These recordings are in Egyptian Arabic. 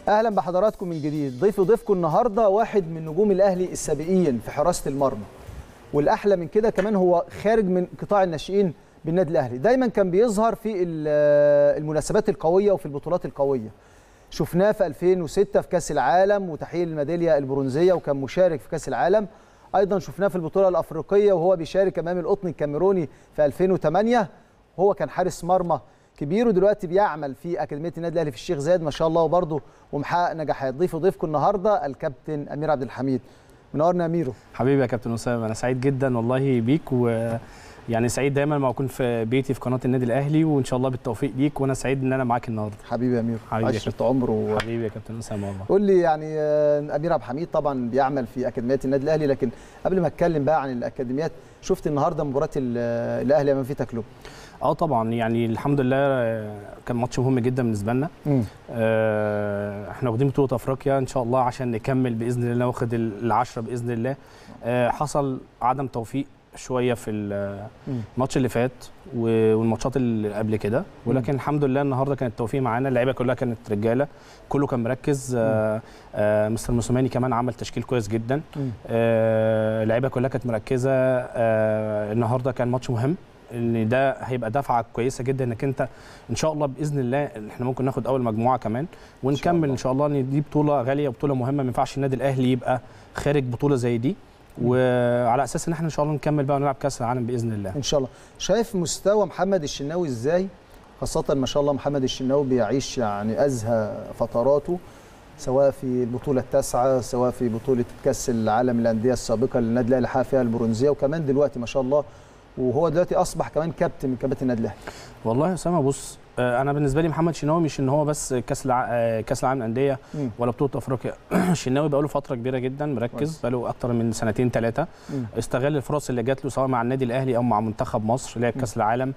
اهلا بحضراتكم من جديد ضيف ضيفكم النهارده واحد من نجوم الاهلي السابقين في حراسه المرمى والاحلى من كده كمان هو خارج من قطاع الناشئين بالنادي الاهلي دايما كان بيظهر في المناسبات القويه وفي البطولات القويه شفناه في 2006 في كاس العالم وتحقيق الميداليه البرونزيه وكان مشارك في كاس العالم ايضا شفناه في البطوله الافريقيه وهو بيشارك امام القطن الكاميروني في 2008 هو كان حارس مرمى كبير ودلوقتي بيعمل في اكاديميه النادي الاهلي في الشيخ زايد ما شاء الله وبرضه ومحقق نجاحات ضيف ضيفكم النهارده الكابتن امير عبد الحميد منورنا يا اميرو حبيبي يا كابتن اسامه انا سعيد جدا والله بيك و يعني سعيد دايما ما اكون في بيتي في قناه النادي الاهلي وان شاء الله بالتوفيق ليك وانا سعيد ان انا معاك النهارده حبيبي يا امير حبيبي يا عشرة عمر و... حبيبي يا كابتن اسامه والله قول لي يعني امير عبد الحميد طبعا بيعمل في اكاديميه النادي الاهلي لكن قبل ما اتكلم بقى عن الاكاديميات شفت النهارده مباراه الاهلي امام فيتا كلوب اه طبعا يعني الحمد لله كان ماتش مهم جدا بالنسبه لنا آه احنا واخدين بطوله افريقيا ان شاء الله عشان نكمل باذن الله واخد العشره باذن الله آه حصل عدم توفيق شويه في الماتش اللي فات والماتشات اللي قبل كده ولكن مم. الحمد لله النهارده كان التوفيق معانا اللعيبه كلها كانت رجاله كله كان مركز آه آه مستر موسوماني كمان عمل تشكيل كويس جدا آه اللعيبه كلها كانت مركزه آه النهارده كان ماتش مهم ان ده هيبقى دفعه كويسه جدا انك انت ان شاء الله باذن الله احنا ممكن ناخد اول مجموعه كمان ونكمل ان شاء الله ان دي بطوله غاليه وبطوله مهمه ما ينفعش النادي الاهلي يبقى خارج بطوله زي دي وعلى اساس ان احنا ان شاء الله نكمل بقى ونلعب كاس العالم باذن الله ان شاء الله شايف مستوى محمد الشناوي ازاي خاصه ما شاء الله محمد الشناوي بيعيش يعني ازهى فتراته سواء في البطوله التاسعه سواء في بطوله كاس العالم للانديه السابقه اللي النادي الاهلي حقق فيها البرونزيه وكمان دلوقتي ما شاء الله وهو دلوقتي اصبح كمان كابتن من كباتن النادي الاهلي والله يا اسامه بص انا بالنسبه لي محمد شناوي مش ان هو بس كاس الع... كاس العالم للانديه ولا بطوله افريقيا الشناوي بقى له فتره كبيره جدا مركز بقى له اكتر من سنتين ثلاثه استغل الفرص اللي جات له سواء مع النادي الاهلي او مع منتخب مصر لعب كاس العالم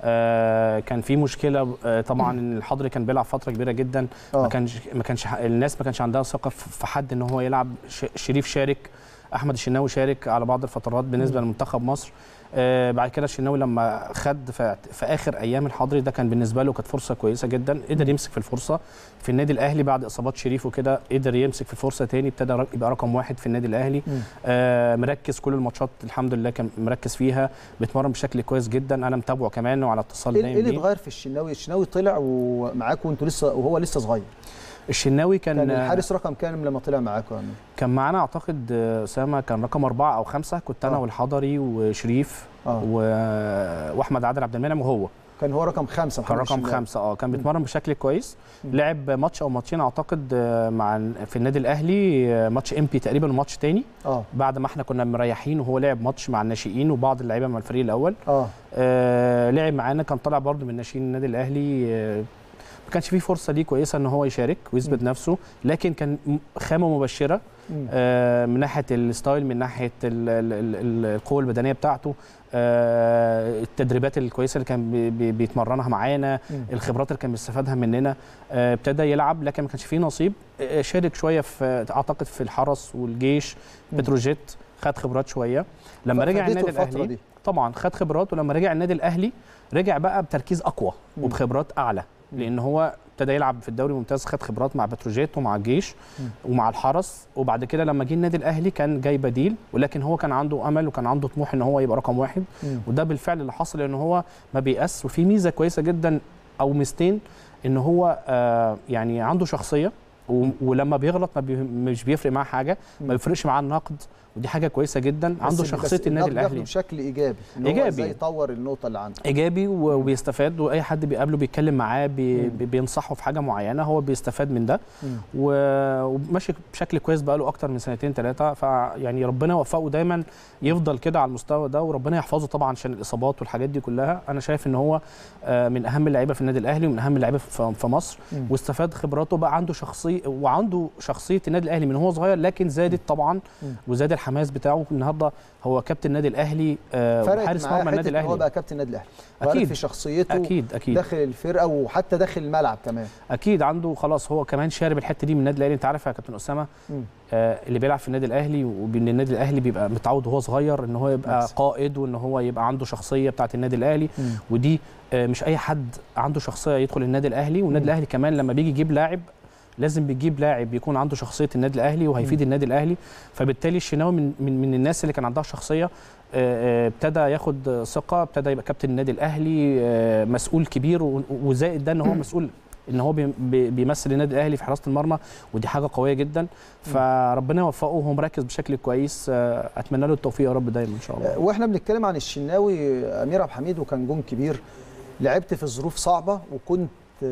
آه كان في مشكله آه طبعا ان الحضري كان بيلعب فتره كبيره جدا أوه. ما كانش ما كانش الناس ما كانش عندها ثقه في حد ان هو يلعب شريف شارك احمد الشناوي شارك على بعض الفترات بالنسبه لمنتخب مصر آه بعد كده الشناوي لما خد في, في اخر ايام الحضري ده كان بالنسبه له كانت فرصه كويسه جدا قدر يمسك في الفرصه في النادي الاهلي بعد اصابات شريف وكده قدر يمسك في الفرصه تاني ابتدى يبقى رقم واحد في النادي الاهلي آه مركز كل الماتشات الحمد لله كان مركز فيها بيتمرن بشكل كويس جدا انا متابعه كمان وعلى اتصال دايما ايه اللي اتغير في الشناوي الشناوي طلع ومعاكم وانتوا لسه وهو لسه صغير الشناوي كان كان الحارس رقم كام لما طلع معاكم يعني؟ كان معانا اعتقد اسامه كان رقم اربعه او خمسه كنت انا آه. والحضري وشريف آه. و... واحمد عادل عبد المنعم وهو كان هو رقم خمسه كان رقم خمسه اه كان بيتمرن بشكل كويس م. لعب ماتش او ماتشين اعتقد مع في النادي الاهلي ماتش ام بي تقريبا وماتش تاني اه بعد ما احنا كنا مريحين وهو لعب ماتش مع الناشئين وبعض اللعيبه مع الفريق الاول اه, آه لعب معانا كان طالع برده من ناشئين النادي الاهلي آه ما كانش فيه فرصه ليه كويسه ان هو يشارك ويثبت نفسه لكن كان خامه مبشره آه من ناحيه الستايل من ناحيه ال ال ال القوه البدنيه بتاعته آه التدريبات الكويسه اللي كان بي بي بيتمرنها معانا الخبرات اللي كان بيستفادها مننا آه ابتدى يلعب لكن ما كانش فيه نصيب آه شارك شويه في اعتقد في الحرس والجيش بتروجيت خد خبرات شويه لما رجع النادي الاهلي دي. طبعا خد خبرات ولما رجع النادي الاهلي رجع بقى بتركيز اقوى وبخبرات اعلى لان هو ابتدى يلعب في الدوري الممتاز خد خبرات مع بتروجيت ومع الجيش ومع الحرس وبعد كده لما جه النادي الاهلي كان جاي بديل ولكن هو كان عنده امل وكان عنده طموح ان هو يبقى رقم واحد وده بالفعل اللي حصل لان هو ما بيأس وفي ميزه كويسه جدا او ميزتين ان هو آه يعني عنده شخصيه ولما بيغلط ما بي مش بيفرق معاه حاجه ما بيفرقش معاه النقد ودي حاجه كويسه جدا عنده شخصيه النادي الاهلي بشكل ايجابي إن ايجابي هو ازاي يطور النقطه اللي عنده ايجابي وبيستفاد واي حد بيقابله بيتكلم معاه بي بينصحه في حاجه معينه هو بيستفاد من ده وماشي بشكل كويس بقاله اكتر من سنتين ثلاثه فيعني ربنا يوفقه دايما يفضل كده على المستوى ده وربنا يحفظه طبعا عشان الاصابات والحاجات دي كلها انا شايف ان هو من اهم اللعيبه في النادي الاهلي ومن اهم اللعيبه في مصر واستفاد خبراته بقى عنده شخصيه وعنده شخصيه النادي الاهلي من هو صغير لكن زادت طبعا وزاد الحماس بتاعه النهارده هو كابتن النادي الاهلي وحارس مرمى النادي الاهلي هو بقى كابتن النادي الاهلي اكيد في شخصيته اكيد اكيد داخل الفرقه وحتى داخل الملعب كمان اكيد عنده خلاص هو كمان شارب الحته دي من النادي الاهلي انت عارف يا كابتن اسامه آه اللي بيلعب في النادي الاهلي وبين النادي الاهلي بيبقى متعود وهو صغير ان هو يبقى نفس. قائد وان هو يبقى عنده شخصيه بتاعه النادي الاهلي م. ودي آه مش اي حد عنده شخصيه يدخل النادي الاهلي والنادي الاهلي كمان لما بيجي يجيب لاعب لازم بتجيب لاعب بيكون عنده شخصيه النادي الاهلي وهيفيد النادي الاهلي فبالتالي الشناوي من من, من الناس اللي كان عندها شخصيه آه، آه، ابتدى ياخد ثقه ابتدى يبقى كابتن النادي الاهلي آه، مسؤول كبير و- وزائد ده ان هو مسؤول ان هو بي- بي- بيمثل النادي الاهلي في حراسه المرمى ودي حاجه قويه جدا فربنا يوفقه وهو مركز بشكل كويس آه، اتمنى له التوفيق يا رب دايما ان شاء الله واحنا بنتكلم عن الشناوي امير عبد الحميد وكان جون كبير لعبت في ظروف صعبه وكنت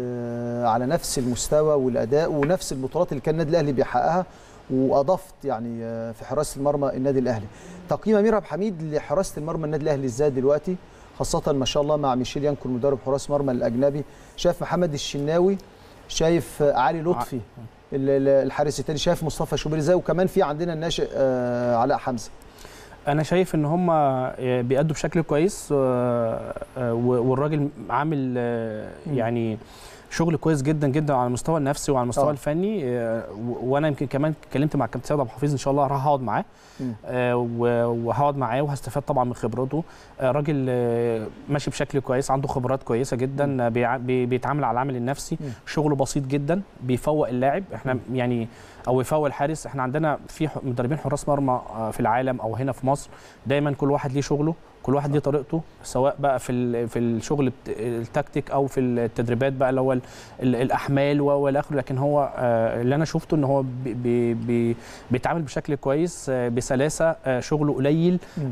آه، على نفس المستوى والاداء ونفس البطولات اللي كان النادي الاهلي بيحققها واضفت يعني آه، في حراسه المرمى النادي الاهلي تقييم امير عبد الحميد لحراسه المرمى النادي الاهلي ازاي دلوقتي خاصه ما شاء الله مع ميشيل يانكو مدرب حراس مرمى الاجنبي شايف محمد الشناوي شايف آه، علي لطفي ال- ال- الحارس الثاني شايف مصطفى شوبير ازاي وكمان في عندنا الناشئ آه، علاء حمزه انا شايف ان هم بيأدوا بشكل كويس آه، آه، والراجل عامل آه، مم. يعني شغل كويس جدا جدا على المستوى النفسي وعلى المستوى آه. الفني آه، و- وانا يمكن كمان اتكلمت مع الكابتن سيد عبد الحفيظ ان شاء الله راح اقعد معاه مم. آه، و- وهقعد معاه وهستفاد طبعا من خبراته آه، راجل آه، ماشي بشكل كويس عنده خبرات كويسه جدا آه، بيع- بي- بيتعامل على العامل النفسي مم. شغله بسيط جدا بيفوق اللاعب احنا يعني او يفوق الحارس احنا عندنا في ح- مدربين حراس مرمى آه، في العالم او هنا في مصر دايما كل واحد ليه شغله كل واحد ليه طريقته سواء بقى في ال- في الشغل بت- التكتيك او في التدريبات بقى اللي هو ال- ال- الاحمال و- والى اخره لكن هو آه، اللي انا شفته ان هو بي بي بي بيتعامل بشكل كويس آه، بسلاسه آه، شغله قليل مم.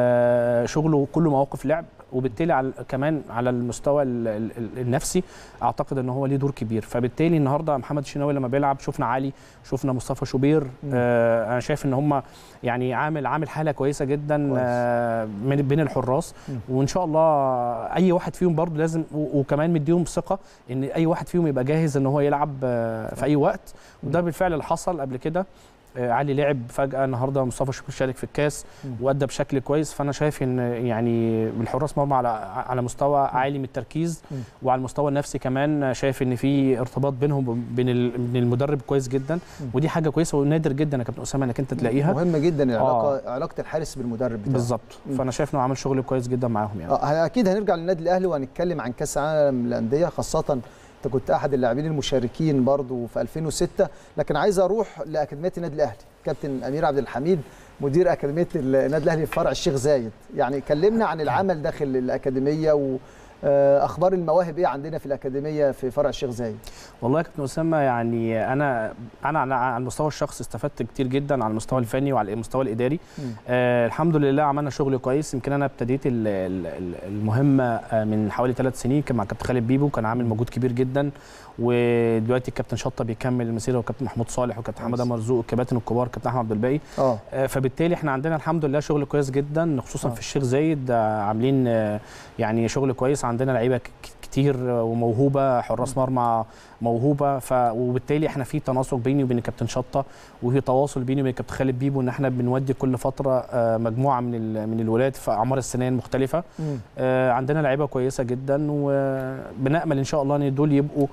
آه، شغله كله مواقف لعب وبالتالي على كمان على المستوى ال- ال- ال- النفسي اعتقد ان هو ليه دور كبير فبالتالي النهارده محمد الشناوي لما بيلعب شفنا علي شفنا مصطفى شوبير مم. آه انا شايف ان هم يعني عامل عامل حاله كويسه جدا كويس. آه من بين الحراس مم. وان شاء الله اي واحد فيهم برضه لازم و- وكمان مديهم ثقه ان اي واحد فيهم يبقى جاهز ان هو يلعب آه في اي وقت وده بالفعل اللي حصل قبل كده آه، علي لعب فجاه النهارده مصطفى شوبير شارك في الكاس مم. وادى بشكل كويس فانا شايف ان يعني الحراس مرمى على على مستوى عالي من التركيز مم. وعلى المستوى النفسي كمان شايف ان في ارتباط بينهم وبين ال- بين المدرب كويس جدا مم. ودي حاجه كويسه ونادر جدا يا كابتن اسامه انك انت تلاقيها مهم جدا العلاقه علاقه الحارس بالمدرب بتاعه بالظبط مم. فانا شايف انه عامل شغل كويس جدا معاهم يعني آه، اكيد هنرجع للنادي الاهلي وهنتكلم عن كاس العالم للانديه خاصه انت كنت احد اللاعبين المشاركين برضو في 2006 لكن عايز اروح لاكاديميه النادي الاهلي كابتن امير عبد الحميد مدير اكاديميه النادي الاهلي في فرع الشيخ زايد يعني كلمنا عن العمل داخل الاكاديميه واخبار المواهب ايه عندنا في الاكاديميه في فرع الشيخ زايد والله يا كابتن اسامه يعني انا انا على- على المستوى الشخصي استفدت كتير جدا على المستوى الفني وعلى المستوى الاداري مم. آه الحمد لله عملنا شغل كويس يمكن انا ابتديت ال- ال- ال- المهمه آه، من حوالي ثلاث سنين كان مع كابتن خالد بيبو كان عامل مجهود كبير جدا ودلوقتي الكابتن شطه بيكمل المسيره وكابتن محمود صالح وكابتن كويس. حماده مرزوق والكباتن الكبار كابتن احمد عبد الباقي اه آه، فبالتالي احنا عندنا الحمد لله شغل كويس جدا خصوصا آه. في الشيخ زايد آه، عاملين آه، يعني شغل كويس عندنا لعيبه ك- كتير آه، وموهوبه حراس مرمى موهوبه ف وبالتالي احنا في تناسق بيني وبين الكابتن شطه وفي تواصل بيني وبين الكابتن خالد بيبو ان احنا بنودي كل فتره آه، مجموعه من ال- من الولاد في اعمار السنين مختلفه مم. آه، عندنا لعيبه كويسه جدا وبنامل ان شاء الله ان دول يبقوا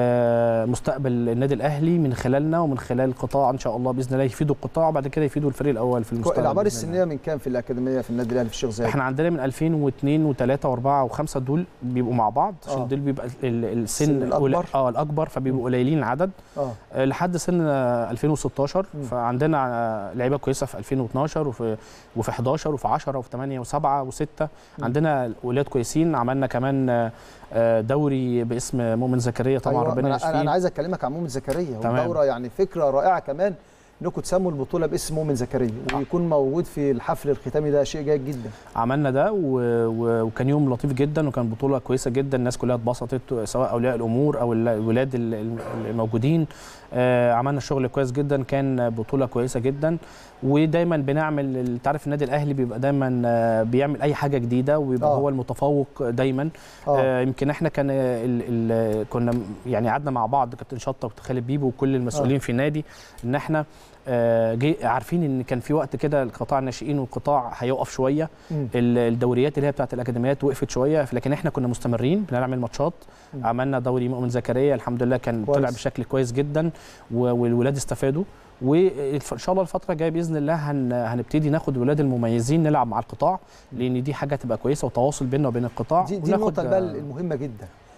آه، مستقبل النادي الاهلي من خلالنا ومن خلال القطاع ان شاء الله باذن الله يفيدوا القطاع وبعد كده يفيدوا الفريق الاول في المستقبل الاعمار بإذن الله. السنيه من كام في الاكاديميه في النادي الاهلي في الشيخ زايد احنا عندنا من 2002 و3 و4 و5 دول بيبقوا مع بعض عشان آه. دول بيبقى ال- السن السن الأكبر. قليل- اه الاكبر فبيبقوا قليلين العدد اه آه، لحد سن آه، 2016 مم. فعندنا آه، لعيبه كويسه في 2012 وفي وفي 11 وفي 10 وفي 8 و7 و6 مم. عندنا ولاد كويسين عملنا كمان آه، آه، دوري باسم مؤمن زكريا طبعا أيوة، ربنا أنا- انا انا يشفيه عايز اكلمك عن مؤمن زكريا تمام. والدوره يعني فكره رائعه كمان انكم تسموا البطوله باسم مؤمن زكريا ويكون موجود في الحفل الختامي ده شيء جيد جدا عملنا ده و... و... وكان يوم لطيف جدا وكان بطوله كويسه جدا الناس كلها اتبسطت سواء اولياء الامور او ال- الولاد ال- ال- الموجودين آه عملنا شغل كويس جدا كان بطوله كويسه جدا ودايما بنعمل انت عارف النادي الاهلي بيبقى دايما آه، بيعمل اي حاجه جديده وبيبقى آه. هو المتفوق دايما اه آه يمكن احنا كان ال ال كنا يعني قعدنا مع بعض كابتن شطه وكابتن خالد بيبو وكل المسؤولين في النادي ان احنا آه، جي عارفين ان كان في وقت كده القطاع الناشئين والقطاع هيقف شويه مم. ال- الدوريات اللي هي بتاعت الاكاديميات وقفت شويه لكن احنا كنا مستمرين بنعمل ماتشات مم. عملنا دوري مؤمن زكريا الحمد لله كان كويس. طلع بشكل كويس جدا و- والولاد استفادوا وان شاء الله الفتره الجايه باذن الله هن هنبتدي ناخد الولاد المميزين نلعب مع القطاع لان دي حاجه تبقى كويسه وتواصل بيننا وبين القطاع دي دي وناخد- النقطه بقى المهمه جدا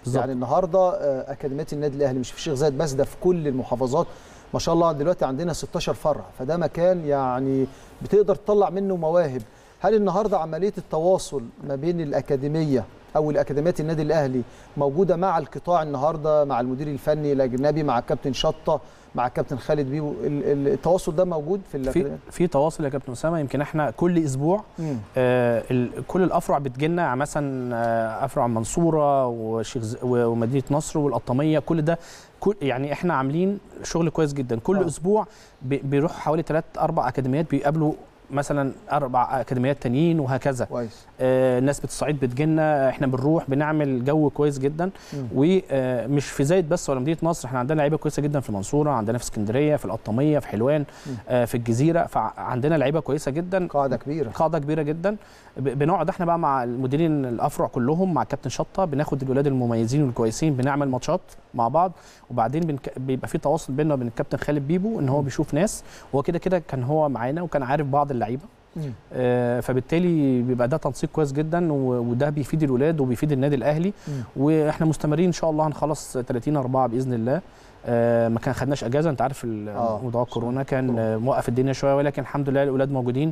بالظبط. يعني النهارده آه، اكاديميه النادي الاهلي مش في الشيخ زايد بس ده في كل المحافظات ما شاء الله دلوقتي عندنا 16 فرع فده مكان يعني بتقدر تطلع منه مواهب هل النهارده عمليه التواصل ما بين الاكاديميه او الاكاديميات النادي الاهلي موجوده مع القطاع النهارده مع المدير الفني الاجنبي مع الكابتن شطه مع الكابتن خالد بيبو ال- ال- التواصل ده موجود في في الاكاديميه في تواصل يا كابتن اسامه يمكن احنا كل اسبوع مم. آه ال- كل الافرع بتجيلنا مثلا آه افرع المنصوره وشيخ ز- و- ومدينه نصر والقطاميه كل ده كل يعني احنا عاملين شغل كويس جدا كل آه. آه. اسبوع بي- بيروح حوالي ثلاث اربع اكاديميات بيقابلوا مثلا اربع اكاديميات تانيين وهكذا كويس آه الناس بتصعيد بتجيلنا احنا بنروح بنعمل جو كويس جدا مم. ومش في زايد بس ولا مدينه نصر احنا عندنا لعيبه كويسه جدا في المنصوره عندنا في اسكندريه في القطاميه في حلوان مم. آه في الجزيره فعندنا لعيبه كويسه جدا قاعده كبيره قاعده كبيره جدا ب- بنقعد احنا بقى مع المديرين الافرع كلهم مع كابتن شطه بناخد الولاد المميزين والكويسين بنعمل ماتشات مع بعض وبعدين بنك... بيبقى في تواصل بيننا وبين الكابتن خالد بيبو ان هو بيشوف ناس هو كده كده كان هو معانا وكان عارف بعض اللعيبه مم. آه، فبالتالي بيبقى ده تنسيق كويس جدا و- وده بيفيد الولاد وبيفيد النادي الاهلي مم. واحنا مستمرين ان شاء الله هنخلص 30 4 باذن الله آه، ما كان خدناش اجازه انت عارف ال- آه، موضوع كورونا كان كورونا. آه، موقف الدنيا شويه ولكن الحمد لله الاولاد موجودين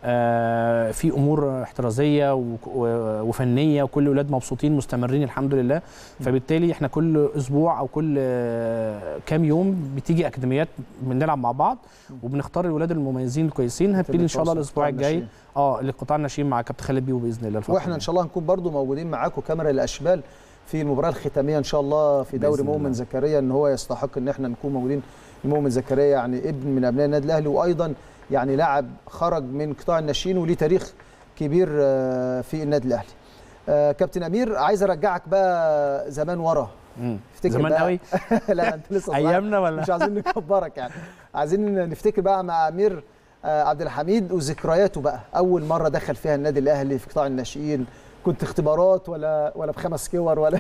آه، في امور احترازيه و- و- وفنيه وكل الاولاد مبسوطين مستمرين الحمد لله فبالتالي احنا كل اسبوع او كل آه، كام يوم بتيجي اكاديميات بنلعب مع بعض وبنختار الولاد المميزين الكويسين هنبتدي ان شاء الله الاسبوع الجاي اه لقطاع الناشئين مع كابتن خالد بيبو باذن الله الفترة واحنا ان شاء الله هنكون برضو موجودين معاكم كاميرا الاشبال في المباراه الختاميه ان شاء الله في دوري بإذن مؤمن الله. زكريا ان هو يستحق ان احنا نكون موجودين مؤمن زكريا يعني ابن من ابناء النادي الاهلي وايضا يعني لاعب خرج من قطاع الناشئين وليه تاريخ كبير آه، في النادي الاهلي آه، كابتن امير عايز ارجعك بقى زمان ورا مم. افتكر زمان بقى- قوي لا انت لسه صغير. ايامنا ولا مش عايزين نكبرك يعني عايزين نفتكر بقى مع امير آه، عبد الحميد وذكرياته بقى اول مره دخل فيها النادي الاهلي في قطاع الناشئين كنت اختبارات ولا ولا بخمس كور ولا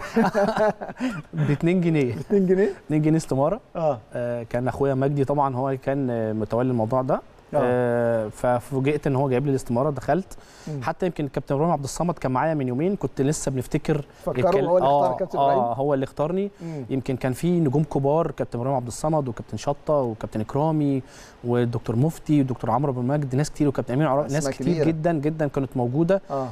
ب 2 جنيه 2 جنيه 2 جنيه استماره اه آه، كان اخويا مجدي طبعا هو كان آه، متولي الموضوع ده آه. آه، ففوجئت ان هو جايب لي الاستماره دخلت مم. حتى يمكن الكابتن ابراهيم عبد الصمد كان معايا من يومين كنت لسه بنفتكر فكروا الكل- هو اللي اختار آه، كابتن اه ابراهيم هو اللي اختارني مم. يمكن كان في نجوم كبار كابتن ابراهيم عبد الصمد وكابتن شطه وكابتن اكرامي والدكتور مفتي والدكتور عمرو ابو المجد ناس كتير وكابتن امين عرا... ناس أسماء كتير كبيرة. جدا جدا كانت موجوده اه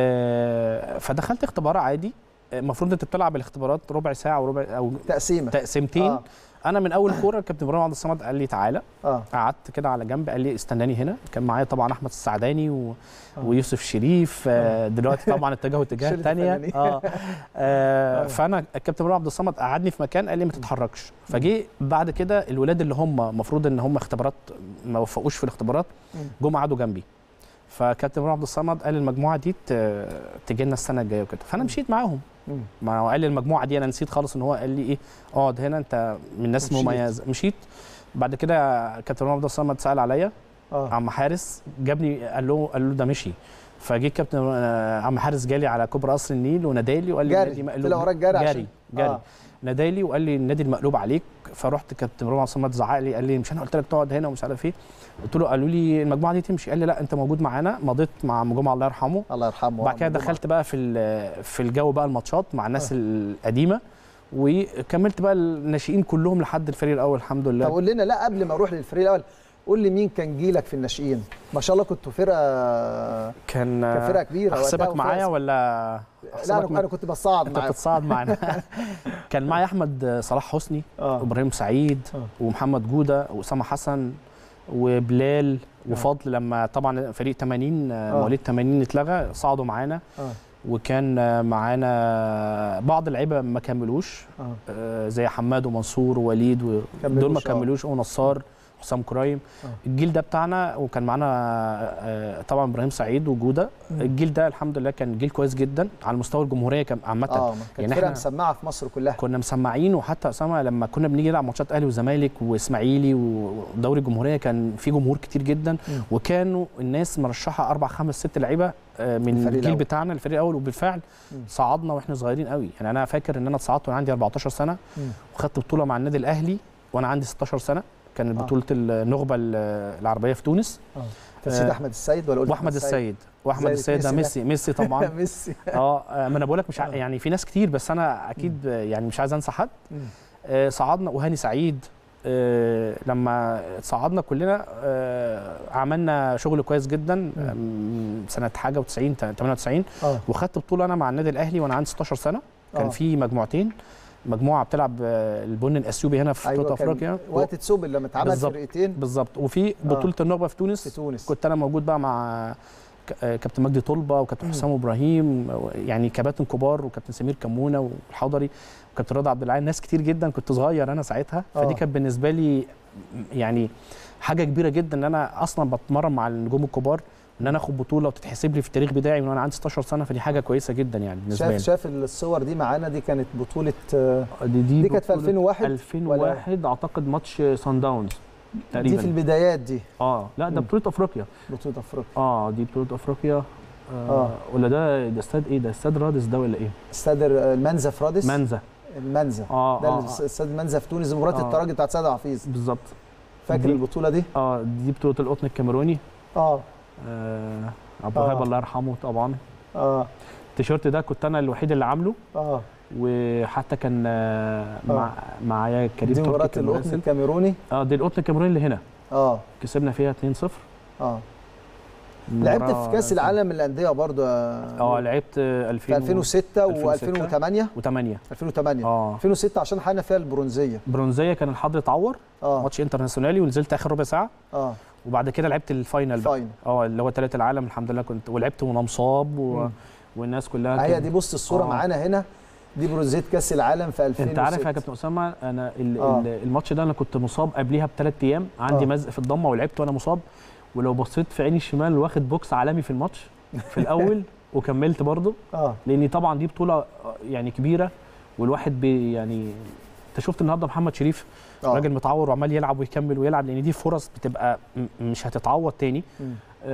آه، فدخلت اختبار عادي آه، المفروض انت بتلعب الاختبارات ربع ساعه وربع او تقسيمه تقسيمتين اه انا من اول كوره الكابتن ابراهيم عبد الصمد قال لي تعالى اه قعدت كده على جنب قال لي استناني هنا كان معايا طبعا احمد السعداني و... آه. ويوسف شريف آه، دلوقتي طبعا اتجهوا اتجاه شلة تانية الفنانين. اه آه، آه. فانا الكابتن ابراهيم عبد الصمد قعدني في مكان قال لي ما تتحركش فجه بعد كده الولاد اللي هم المفروض ان هم اختبارات ما وفقوش في الاختبارات مم. جم قعدوا جنبي فكابتن ابراهيم عبد الصمد قال المجموعه دي ت- تجي لنا السنه الجايه وكده فانا مم. مشيت معاهم مم. ما هو قال لي المجموعه دي انا نسيت خالص ان هو قال لي ايه اقعد هنا انت من الناس ومشيت. المميزه مشيت بعد كده كابتن عبد الصمد سال عليا اه عم حارس جابني قال له قال له ده مشي فجه كابتن آه، عم حارس جالي على كوبري قصر النيل ونادالي وقال لي جري. النادي مقلوب طلع وراك جري عشان- جري جري آه. نادالي وقال لي النادي المقلوب عليك فرحت كابتن ابراهيم عبد الصمد زعق لي قال لي مش انا قلت لك تقعد هنا ومش عارف ايه قلت له قالوا لي المجموعه دي تمشي قال لي لا انت موجود معانا مضيت مع ام جمعه الله يرحمه الله يرحمه بعد كده ويرحمه. دخلت بقى في ال- في الجو بقى الماتشات مع الناس القديمه وكملت بقى الناشئين كلهم لحد الفريق الاول الحمد طب لله قول لنا لا قبل ما اروح للفريق الاول قول لي مين كان جيلك في الناشئين ما شاء الله كنتوا فرقه كان كان فرقه كبيره وقتها احسبك وفرقة معايا ولا لا أحسبك انا انا كنت بصعد انت معاك بتتصاعد معانا كان معايا احمد صلاح حسني اه وابراهيم سعيد آه. ومحمد جوده واسامه حسن وبلال وفضل لما طبعا فريق 80 آه. مواليد 80 اتلغى صعدوا معانا اه وكان معانا بعض اللعيبه ما كملوش اه آه، زي حماد ومنصور ووليد و- كملوش، دول ما آه. كملوش ونصار حسام كرايم آه. الجيل ده بتاعنا وكان معانا آه، طبعا ابراهيم سعيد وجوده مم. الجيل ده الحمد لله كان جيل كويس جدا على مستوى الجمهوريه كان عامه اه كانت يعني فرقه إحنا- مسمعه في مصر كلها كنا مسمعين وحتى اسامه لما كنا بنيجي نلعب ماتشات اهلي وزمالك واسماعيلي ودوري الجمهوريه كان في جمهور كتير جدا مم. وكانوا الناس مرشحه اربع خمس ست لعيبه آه، من الفريق الجيل الأول. بتاعنا الفريق الاول وبالفعل مم. صعدنا واحنا صغيرين قوي يعني انا فاكر ان انا اتصعدت وانا عندي 14 سنه مم. وخدت بطوله مع النادي الاهلي وانا عندي 16 سنه كانت آه. بطوله النخبه ال- العربيه في تونس آه. نسيت آه، احمد السيد ولا قلت واحمد السيد واحمد زي السيد ده ميسي ميسي ميسي طبعا ميسي اه آه، ما انا بقول لك مش ع- آه. يعني في ناس كتير بس انا اكيد آه، يعني مش عايز انسى حد مم. آه، صعدنا وهاني سعيد آه، لما صعدنا كلنا آه، عملنا شغل كويس جدا آم، سنه حاجه و90 98 اه وخدت بطوله انا مع النادي الاهلي وانا عندي 16 سنه كان آه. في مجموعتين مجموعه بتلعب آه، البن الاثيوبي هنا في بطوله ايوه كان افريقيا وقت تسوبل لما اتعمل بالظبط. فرقتين بالظبط وفي بطوله النخبه في في تونس تونس كنت انا موجود بقى مع ك- آه، كابتن مجدي طلبه وكابتن مم. حسام ابراهيم و- يعني كباتن كبار وكابتن سمير كمونه والحضري وكابتن رضا عبد العال ناس كتير جدا كنت صغير انا ساعتها آه. فدي كانت بالنسبه لي م- يعني حاجه كبيره جدا ان انا اصلا بتمرن مع النجوم الكبار ان انا اخد بطوله وتتحسب لي في التاريخ بتاعي من وانا عندي 16 سنه فدي حاجه كويسه جدا يعني بالنسبه شاف لي شاف الصور دي معانا دي كانت بطوله آه، دي دي, دي كانت في بطولة 2001 2001 اعتقد ماتش سان داونز دي في تقريبا البدايات دي اه لا ده مم. بطوله افريقيا بطوله افريقيا اه دي بطوله افريقيا آه, آه. ولا ده ده استاد ايه ده استاد رادس ده ولا ايه استاد المنزه في رادس منزه المنزه اه ده اه, الاس- آه استاد المنزه في تونس مباراه آه. الترجي بتاعت سيد حفيظ بالظبط فاكر دي- البطوله دي اه دي بطوله القطن الكاميروني اه آه ابو آه. وهاب الله يرحمه طبعا اه التيشيرت ده كنت انا الوحيد اللي عامله اه وحتى كان آه مع معايا كريم دي تركي مباراه كان القطن مراسل. الكاميروني اه دي القطن الكاميروني اللي هنا اه كسبنا فيها 2-0 اه لعبت في مباراة- كاس العالم للانديه برضه آه، اه لعبت آه، 2000 في 2006 2006 و2008 و8 2008 اه 2006 عشان حققنا فيها البرونزيه برونزيه كان الحضر اتعور اه ماتش انترناسيونالي ونزلت اخر ربع ساعه اه وبعد كده لعبت الفاينل بقى فاين اه اللي هو ثلاثة العالم الحمد لله كنت ولعبت وانا مصاب و... مم. والناس كلها هي كانت- دي بص الصوره آه. معانا هنا دي برونزيه كاس العالم في 2006 انت عارف يا كابتن اسامه انا ال... آه. ال- الماتش ده انا كنت مصاب قبليها بثلاث ايام عندي آه. مزق في الضمه ولعبت وانا مصاب ولو بصيت في عيني الشمال واخد بوكس عالمي في الماتش في الاول وكملت برضه اه لان طبعا دي بطوله آه، يعني كبيره والواحد بي يعني انت شفت النهارده محمد شريف اه راجل متعور وعمال يلعب ويكمل ويلعب لان دي فرص بتبقى م- مش هتتعوض تاني مم.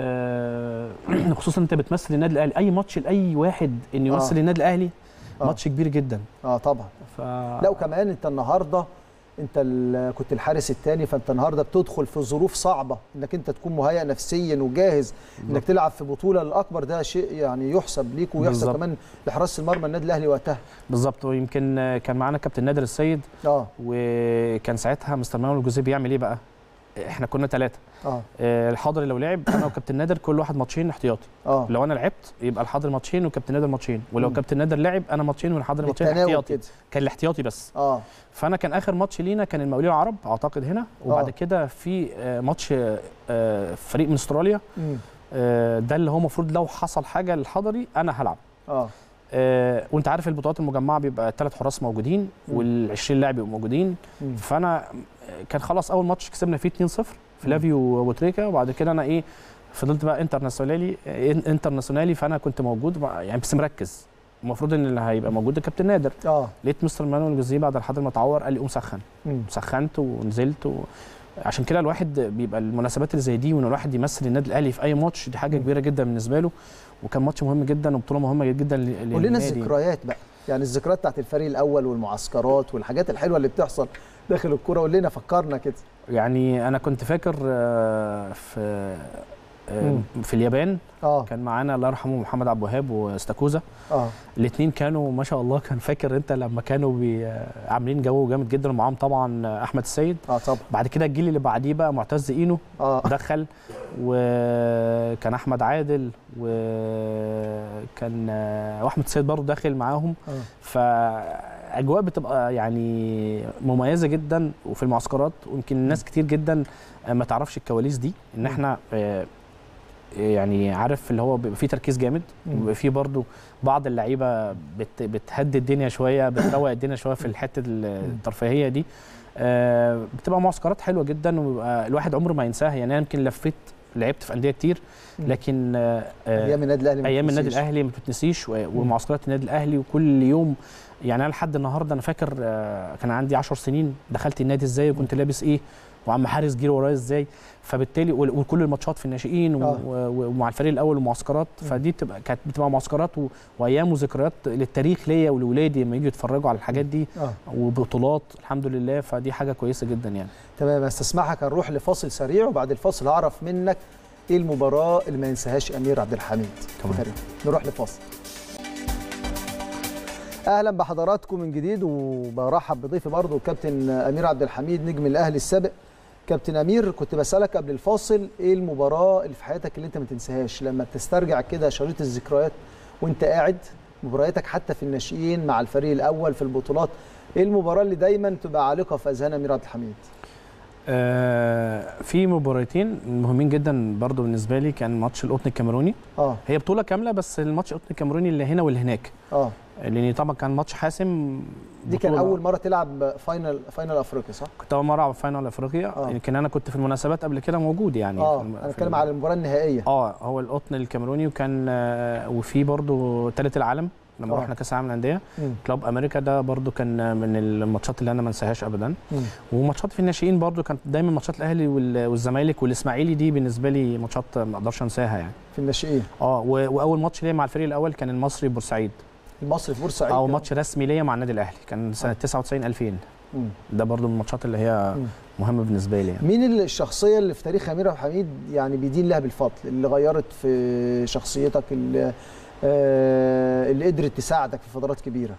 آه، خصوصا انت بتمثل النادي الاهلي اي ماتش لاي واحد ان يمثل آه. النادي الاهلي آه. ماتش كبير جدا اه طبعا ف لا وكمان انت النهارده انت ال- كنت الحارس الثاني فانت النهارده بتدخل في ظروف صعبه انك انت تكون مهيئ نفسيا وجاهز انك تلعب في بطوله الاكبر ده شيء يعني يحسب ليك ويحسب بالظبط. كمان لحراسه المرمى النادي الاهلي وقتها بالظبط ويمكن آه، كان معانا كابتن نادر السيد اه وكان ساعتها مستر مانويل الجوزيه بيعمل ايه بقى احنا كنا ثلاثه اه الحاضر لو لعب انا وكابتن نادر كل واحد ماتشين احتياطي اه لو انا لعبت يبقى الحاضر ماتشين وكابتن نادر ماتشين ولو مم. كابتن نادر لعب انا ماتشين والحاضر ماتشين بالتناول احتياطي كده كان الاحتياطي بس اه فانا كان اخر ماتش لينا كان المقاولين العرب اعتقد هنا وبعد آه. كده في آه، ماتش آه، فريق من استراليا مم. آه، ده اللي هو المفروض لو حصل حاجه للحضري انا هلعب اه آه، وانت عارف البطولات المجمعه بيبقى ثلاث حراس موجودين مم. وال20 لاعب بيبقوا موجودين مم. فانا آه، كان خلاص اول ماتش كسبنا فيه 2-0 فلافيو وبوتريكا وبعد كده انا ايه فضلت بقى انترناسيونالي آه، انترناسيونالي فانا كنت موجود بقى- يعني بس مركز المفروض ان اللي هيبقى موجود ده كابتن نادر اه لقيت مستر مانويل جوزيه بعد الحضر ما اتعور قال لي قوم سخن مم. سخنت ونزلت و... عشان كده الواحد بيبقى المناسبات اللي زي دي وان الواحد يمثل النادي الاهلي في اي ماتش دي حاجه مم. كبيره جدا بالنسبه له وكان ماتش مهم جدا وبطوله مهمه جدا ل- قول لنا للنادي. الذكريات بقى يعني الذكريات بتاعت الفريق الاول والمعسكرات والحاجات الحلوه اللي بتحصل داخل الكوره قول لنا فكرنا كده يعني انا كنت فاكر آه، في آه، مم. في اليابان اه كان معانا الله يرحمه محمد عبد الوهاب واستاكوزا اه الاثنين كانوا ما شاء الله كان فاكر انت لما كانوا بي عاملين جو جامد جدا ومعاهم طبعا احمد السيد اه طبعا بعد كده الجيل اللي بعديه بقى معتز اينو اه دخل وكان احمد عادل وكان واحمد السيد برضه داخل معاهم آه. فاجواء بتبقى يعني مميزه جدا وفي المعسكرات ويمكن الناس كتير جدا ما تعرفش الكواليس دي ان مم. احنا آه، يعني عارف اللي هو بيبقى فيه تركيز جامد مم. وبيبقى فيه برضه بعض اللعيبه بت بتهدي الدنيا شويه بتروق الدنيا شويه في الحته الترفيهيه دي آه، بتبقى معسكرات حلوه جدا وبيبقى الواحد عمره ما ينساها يعني انا يمكن لفيت لعبت في انديه كتير مم. لكن آه، آه، ايام النادي الاهلي ما ايام النادي تتنسيش. الاهلي ما بتتنسيش و- ومعسكرات النادي الاهلي وكل يوم يعني انا لحد النهارده انا فاكر آه، كان عندي 10 سنين دخلت النادي ازاي وكنت لابس ايه وعم حارس جري ورايا ازاي فبالتالي وال- وكل الماتشات في الناشئين و- آه. و- ومع الفريق الاول ومعسكرات مم. فدي بتبقى كانت بتبقى معسكرات و- وايام وذكريات للتاريخ ليا ولولادي لما يجوا يتفرجوا على الحاجات دي اه وبطولات الحمد لله فدي حاجه كويسه جدا يعني تمام استسمحك هنروح لفاصل سريع وبعد الفاصل هعرف منك ايه المباراه اللي ما ينساهاش امير عبد الحميد تمام. كريم. نروح لفاصل اهلا بحضراتكم من جديد وبرحب بضيفي برضه الكابتن امير عبد الحميد نجم الاهلي السابق كابتن امير كنت بسالك قبل الفاصل ايه المباراه اللي في حياتك اللي انت ما تنساهاش لما تسترجع كده شريط الذكريات وانت قاعد مبارياتك حتى في الناشئين مع الفريق الاول في البطولات ايه المباراه اللي دايما تبقى عالقه في اذهان امير عبد الحميد آه في مباراتين مهمين جدا برضو بالنسبه لي كان ماتش القطن الكاميروني اه هي بطوله كامله بس الماتش القطن الكاميروني اللي هنا واللي هناك اه لان طبعا كان ماتش حاسم دي كان بطولة- اول مره تلعب فاينل فاينل افريقيا صح كنت اول مره العب فاينل افريقيا آه. يمكن انا كنت في المناسبات قبل كده موجود يعني اه في الم- انا في بتكلم الم- على المباراه النهائيه اه هو القطن الكاميروني وكان آه وفي برضو ثالث العالم لما آه. رحنا كاس العالم للانديه مم. كلوب امريكا ده برضو كان من الماتشات اللي انا ما انساهاش ابدا مم. وماتشات في الناشئين برضو كانت دايما ماتشات الاهلي وال- والزمالك والاسماعيلي دي بالنسبه لي ماتشات ما اقدرش انساها يعني في الناشئين اه و- واول ماتش ليا مع الفريق الاول كان المصري بورسعيد المصري في بورسعيد او كان- ماتش رسمي ليا مع النادي الاهلي كان سنه 99 2000 مم. ده برضو من الماتشات اللي هي مم. مهمه بالنسبه لي يعني. مين الشخصيه اللي في تاريخ امير عبد الحميد يعني بيدين لها بالفضل اللي غيرت في شخصيتك اللي, آه اللي قدرت تساعدك في فترات كبيره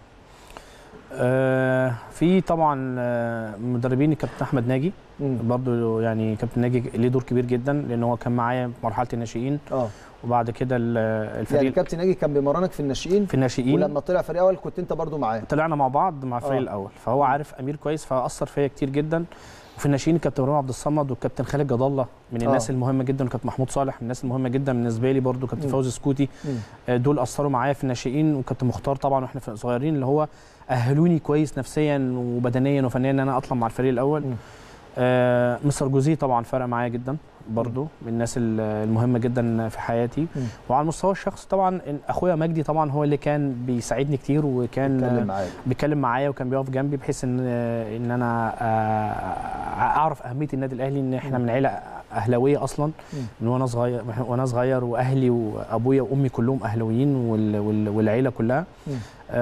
آه في طبعا آه، مدربين الكابتن احمد ناجي مم. برضو يعني كابتن ناجي ليه دور كبير جدا لان هو كان معايا في مرحله الناشئين اه وبعد كده ال- الفريق يعني كابتن ناجي كان بيمرنك في الناشئين في الناشئين ولما طلع فريق اول كنت انت برضو معاه طلعنا مع بعض مع الفريق آه. الاول فهو عارف امير كويس فاثر فيا كتير جدا وفي الناشئين الكابتن ابراهيم عبد الصمد والكابتن خالد جد الله من الناس آه. المهمه جدا وكابتن محمود صالح من الناس المهمه جدا بالنسبه لي برضو كابتن مم. فوزي سكوتي مم. آه، دول اثروا معايا في الناشئين وكابتن مختار طبعا واحنا في- صغيرين اللي هو اهلوني كويس نفسيا وبدنيا وفنيا ان انا اطلع مع الفريق الاول مم. آه مستر جوزيه طبعا فرق معايا جدا برضو من الناس ال- المهمه جدا في حياتي مم. وعلى المستوى الشخصي طبعا إن اخويا مجدي طبعا هو اللي كان بيساعدني كتير وكان اتكلم معايا بيتكلم معايا وكان بيقف جنبي بحيث ان ان انا آه، اعرف اهميه النادي الاهلي ان احنا مم. من عيله اهلاويه اصلا مم. من وانا صغير وانا صغير واهلي وابويا وامي كلهم اهلاويين وال- وال- والعيله كلها مم.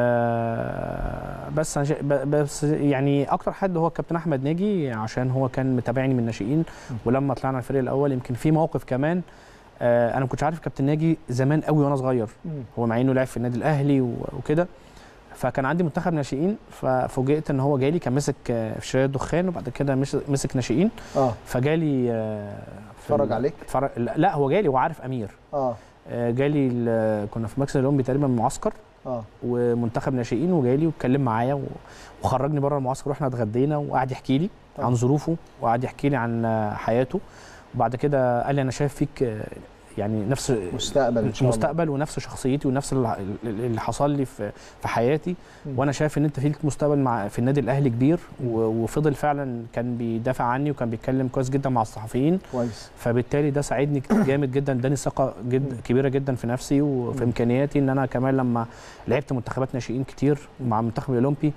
آه، بس أنا شا- ب- بس يعني اكتر حد هو الكابتن احمد ناجي عشان هو كان متابعني من الناشئين ولما طلعنا الفريق الاول يمكن في موقف كمان آه، انا ما كنتش عارف كابتن ناجي زمان قوي وانا صغير مم. هو مع انه لعب في النادي الاهلي و- وكده فكان عندي منتخب ناشئين ففوجئت ان هو جالي كان مسك آه، في شرايه الدخان وبعد كده مس- مسك ناشئين اه فجالي آه، في اتفرج ال- عليك اتفرج لا لا، هو جالي وعارف امير اه آه، جالي ال- كنا في مركز الاولمبي تقريبا معسكر اه ومنتخب ناشئين وجالي واتكلم معايا و- وخرجني بره المعسكر واحنا اتغدينا وقعد يحكي لي آه. عن ظروفه وقعد يحكي لي عن آه، حياته وبعد كده قال لي انا شايف فيك آه، يعني نفس مستقبل ان شاء الله مستقبل ونفس شخصيتي ونفس اللي اللي حصل لي في في حياتي مم. وانا شايف ان انت فيك مستقبل مع في النادي الاهلي كبير و- وفضل فعلا كان بيدافع عني وكان بيتكلم كويس جدا مع الصحفيين كويس فبالتالي ده ساعدني جامد جدا اداني ثقه جد مم. كبيره جدا في نفسي وفي مم. امكانياتي ان انا كمان لما لعبت منتخبات ناشئين كتير مع المنتخب الاولمبي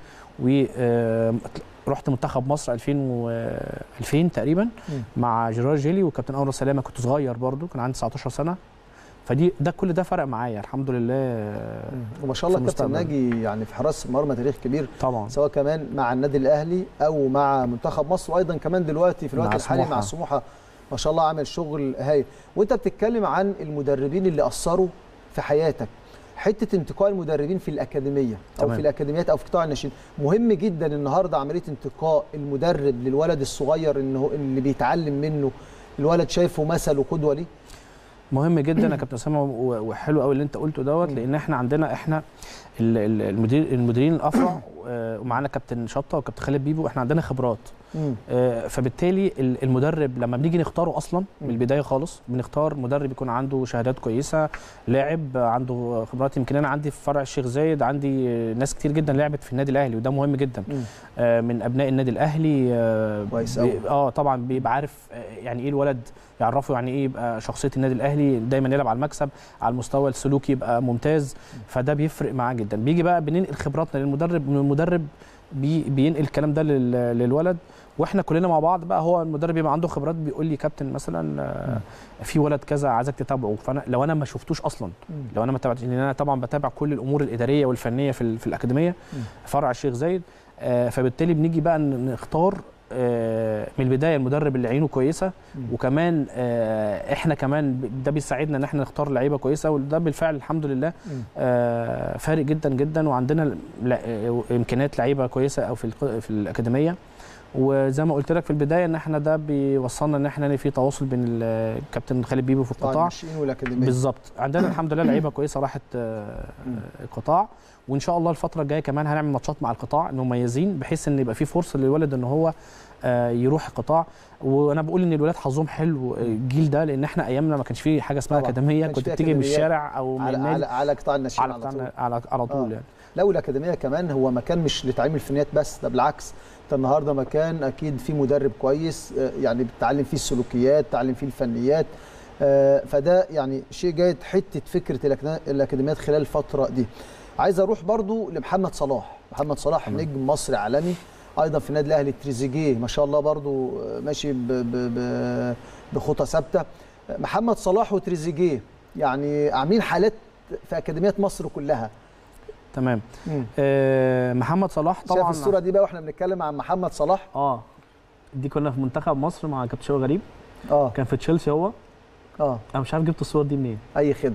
ورحت منتخب مصر 2000 و 2000 تقريبا مم. مع جيرار جيلي وكابتن انور سلامه كنت صغير برضو كان عندي 19 سنه فدي ده كل ده فرق معايا الحمد لله مم. وما شاء الله في كابتن المستقبل. ناجي يعني في حراس مرمى تاريخ كبير طبعا سواء كمان مع النادي الاهلي او مع منتخب مصر وايضا كمان دلوقتي في الوقت مع الحالي مع سموحة. سموحه ما شاء الله عامل شغل هايل وانت بتتكلم عن المدربين اللي اثروا في حياتك حته انتقاء المدربين في الاكاديميه او تمام. في الاكاديميات او في قطاع الناشئين مهم جدا النهارده عمليه انتقاء المدرب للولد الصغير انه اللي بيتعلم منه الولد شايفه مثل وقدوه ليه مهم جدا يا كابتن اسامه و- وحلو قوي اللي انت قلته دوت مم. لان احنا عندنا احنا ال- ال- المدير المديرين الافرع آه، ومعانا كابتن شطه وكابتن خالد بيبو احنا عندنا خبرات مم. آه، فبالتالي ال- المدرب لما بنيجي نختاره اصلا من مم. البدايه خالص بنختار مدرب يكون عنده شهادات كويسه لاعب عنده خبرات يمكن انا عندي في فرع الشيخ زايد عندي آه، ناس كتير جدا لعبت في النادي الاهلي وده مهم جدا مم. آه، من ابناء النادي الاهلي آه، كويس بي- أوي. اه طبعا بيبقى عارف آه، يعني ايه الولد يعرفه يعني ايه يبقى شخصيه النادي الاهلي دايما يلعب على المكسب على المستوى السلوكي يبقى ممتاز فده بيفرق معاه جدا بيجي بقى بننقل خبراتنا للمدرب من المدرب بي بينقل الكلام ده لل- للولد واحنا كلنا مع بعض بقى هو المدرب بيبقى عنده خبرات بيقول لي كابتن مثلا آه، في ولد كذا عايزك تتابعه فانا لو انا ما شفتوش اصلا مم. لو انا ما تابعتش لان انا طبعا بتابع كل الامور الاداريه والفنيه في, ال- في الاكاديميه مم. فرع الشيخ زايد آه، فبالتالي بنيجي بقى ن- نختار آه، من البدايه المدرب اللي عينه كويسه مم. وكمان آه، احنا كمان ب- ده بيساعدنا ان احنا نختار لعيبه كويسه وده بالفعل الحمد لله مم. آه، فارق جدا جدا وعندنا ل- آه، امكانيات لعيبه كويسه او في الق- في الاكاديميه وزي ما قلت لك في البدايه ان احنا ده بيوصلنا ان احنا في تواصل بين ال- الكابتن خالد بيبو في قطاع القطاع الناشئين والاكاديميه بالظبط عندنا الحمد لله لعيبه كويسه راحت آه، مم. القطاع وان شاء الله الفتره الجايه كمان هنعمل ماتشات مع القطاع انهم مميزين بحيث ان يبقى في فرصه للولد ان هو آه، يروح القطاع وانا بقول ان الولاد حظهم حلو الجيل ده لان احنا ايامنا ما كانش فيه حاجه اسمها طبعاً. اكاديميه كانش كنت فيه بتيجي من أكاديميات الشارع او من على على النادي على قطاع الناشئين على على طول على, على, على طول آه. يعني لو الاكاديميه كمان هو مكان مش لتعليم الفنيات بس ده بالعكس انت النهارده مكان اكيد فيه مدرب كويس آه، يعني بتتعلم فيه السلوكيات تعلم فيه الفنيات آه، فده يعني شيء جيد حته فكره الأكنا- الاكاديميات خلال الفتره دي عايز اروح برضو لمحمد صلاح محمد صلاح تمام. نجم مصري عالمي ايضا في النادي الاهلي تريزيجيه ما شاء الله برضو آه، ماشي ب- ب- ب- بخطى ثابته آه، محمد صلاح وتريزيجيه يعني عاملين حالات في اكاديميات مصر كلها تمام مم. آه محمد صلاح طبعا طبعا شايف الصوره دي بقى واحنا بنتكلم عن محمد صلاح اه دي كنا في منتخب مصر مع كابتن شوقي غريب اه كان في تشيلسي هو اه انا مش عارف جبت الصور دي منين اي خدمه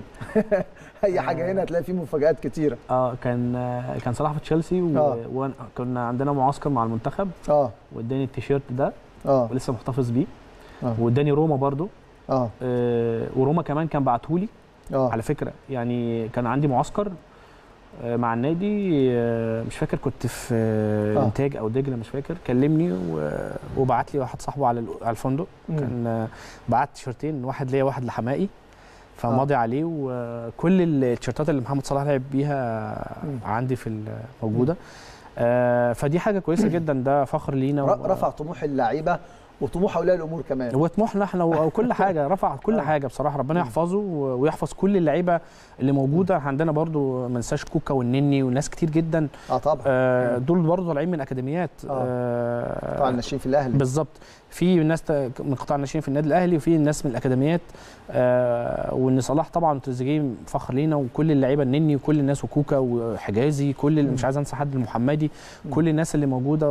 اي حاجه هنا هتلاقي فيه مفاجات كتيره اه كان آه كان صلاح في تشيلسي آه. وكنا عندنا معسكر مع المنتخب اه واداني التيشيرت ده اه ولسه محتفظ بيه آه. واداني روما برضو اه آه وروما كمان كان بعتهولي اه على فكره يعني كان عندي معسكر آه، مع النادي آه، مش فاكر كنت في آه، آه. انتاج او دجله مش فاكر كلمني و- وبعت لي واحد صاحبه على ال- على الفندق مم. كان آه، بعت تيشرتين واحد ليا واحد لحمائي فماضي عليه وكل التيشيرتات اللي محمد صلاح لعب بيها مم. عندي في ال- موجوده آه، فدي حاجه كويسه جدا ده فخر لينا ر- رفع طموح اللعيبه وطموح اولياء الامور كمان وطموحنا احنا و- وكل حاجه رفع كل آه. حاجه بصراحه ربنا مم. يحفظه و- ويحفظ كل اللعيبه اللي موجوده عندنا برضو ما ننساش كوكا والنني وناس كتير جدا اه طبعا آه، مم. دول برضو طالعين من اكاديميات آه. آه، طبعا الناشئين في الاهلي بالظبط في ناس ت- من قطاع الناشئين في النادي الاهلي وفي ناس من الاكاديميات آه، وان صلاح طبعا وتريزيجيه فخر لينا وكل اللعيبه النني وكل الناس وكوكا وحجازي كل اللي مم. مش عايز انسى حد المحمدي مم. كل الناس اللي موجوده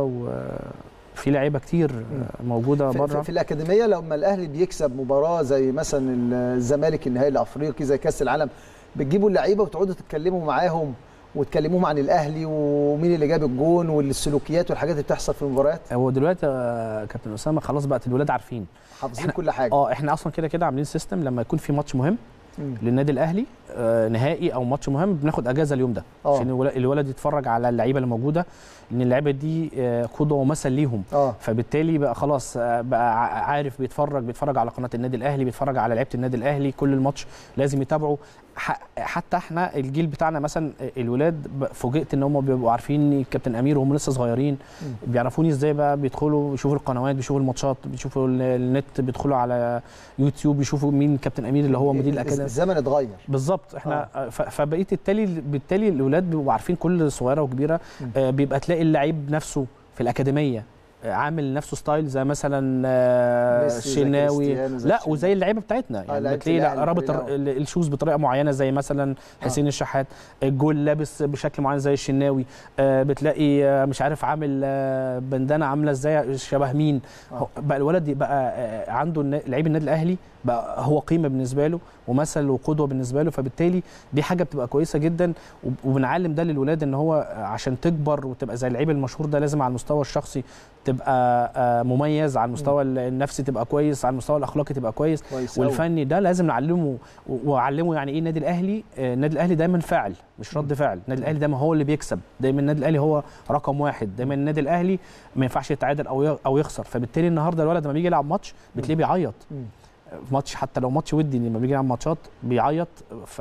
وفي لعيبه كتير آه، موجوده في, بره في, في الاكاديميه لما الاهلي بيكسب مباراه زي مثلا الزمالك النهائي الافريقي زي كاس العالم بتجيبوا اللعيبه وتقعدوا تتكلموا معاهم وتكلموهم عن الاهلي ومين اللي جاب الجون والسلوكيات والحاجات اللي بتحصل في المباريات هو دلوقتي آه، كابتن اسامه خلاص بقت الولاد عارفين حافظين إحنا- كل حاجه اه احنا اصلا كده كده عاملين سيستم لما يكون في ماتش مهم مم. للنادي الاهلي آه، نهائي او ماتش مهم بناخد اجازه اليوم ده اه عشان الول- الولد يتفرج على اللعيبه اللي موجوده لان اللعيبه دي آه، قدوه ومثل ليهم اه فبالتالي بقى خلاص آه، بقى ع- عارف بيتفرج بيتفرج على قناه النادي الاهلي بيتفرج على لعيبه النادي الاهلي كل الماتش لازم يتابعوا ح- حتى احنا الجيل بتاعنا مثلا الولاد ب- فوجئت ان هم بيبقوا عارفين الكابتن امير وهم لسه صغيرين مم. بيعرفوني ازاي بقى بيدخلوا يشوفوا القنوات بيشوفوا الماتشات بيشوفوا ال- النت بيدخلوا على يوتيوب يشوفوا مين كابتن امير اللي هو مدير الز- الاكاديميه الزمن اتغير بالظبط احنا آه. فبقيت التالي بالتالي الاولاد بيبقوا عارفين كل صغيره وكبيره مم. آه بيبقى تلاقي اللعيب نفسه في الاكاديميه آه، عامل نفسه ستايل زي مثلا آه ميسي، زي الشناوي كريستيانو، زي لا الشناوي. وزي اللعيبه بتاعتنا يعني لعيبة بتلاقي الأهلي، لا رابط الفريق ال- ال- الشوز بطريقه معينه زي مثلا حسين الشحات الجول لابس بشكل معين زي الشناوي آه بتلاقي آه مش عارف عامل آه بندانه عامله ازاي شبه مين آه. هو- بقى الولد يبقى آه، عنده النا- لعيب النادي الاهلي بقى هو قيمه بالنسبه له ومثل وقدوه بالنسبه له فبالتالي دي حاجه بتبقى كويسه جدا وب- وبنعلم ده للولاد ان هو عشان تكبر وتبقى زي اللعيب المشهور ده لازم على المستوى الشخصي تبقى آه، مميز على المستوى النفسي تبقى كويس على المستوى الاخلاقي تبقى كويس كويس أوي. والفني ده لازم نعلمه و- واعلمه يعني ايه النادي الاهلي آه، النادي الاهلي دايما فاعل مش رد فعل النادي الاهلي دايما هو اللي بيكسب دايما النادي الاهلي هو رقم واحد دايما النادي الاهلي ما ينفعش يتعادل او ي- او يخسر فبالتالي النهارده الولد لما بيجي يلعب ماتش بتلاقيه بيعيط مم. في ماتش حتى لو ماتش ودي لما بيجي يلعب ماتشات بيعيط ف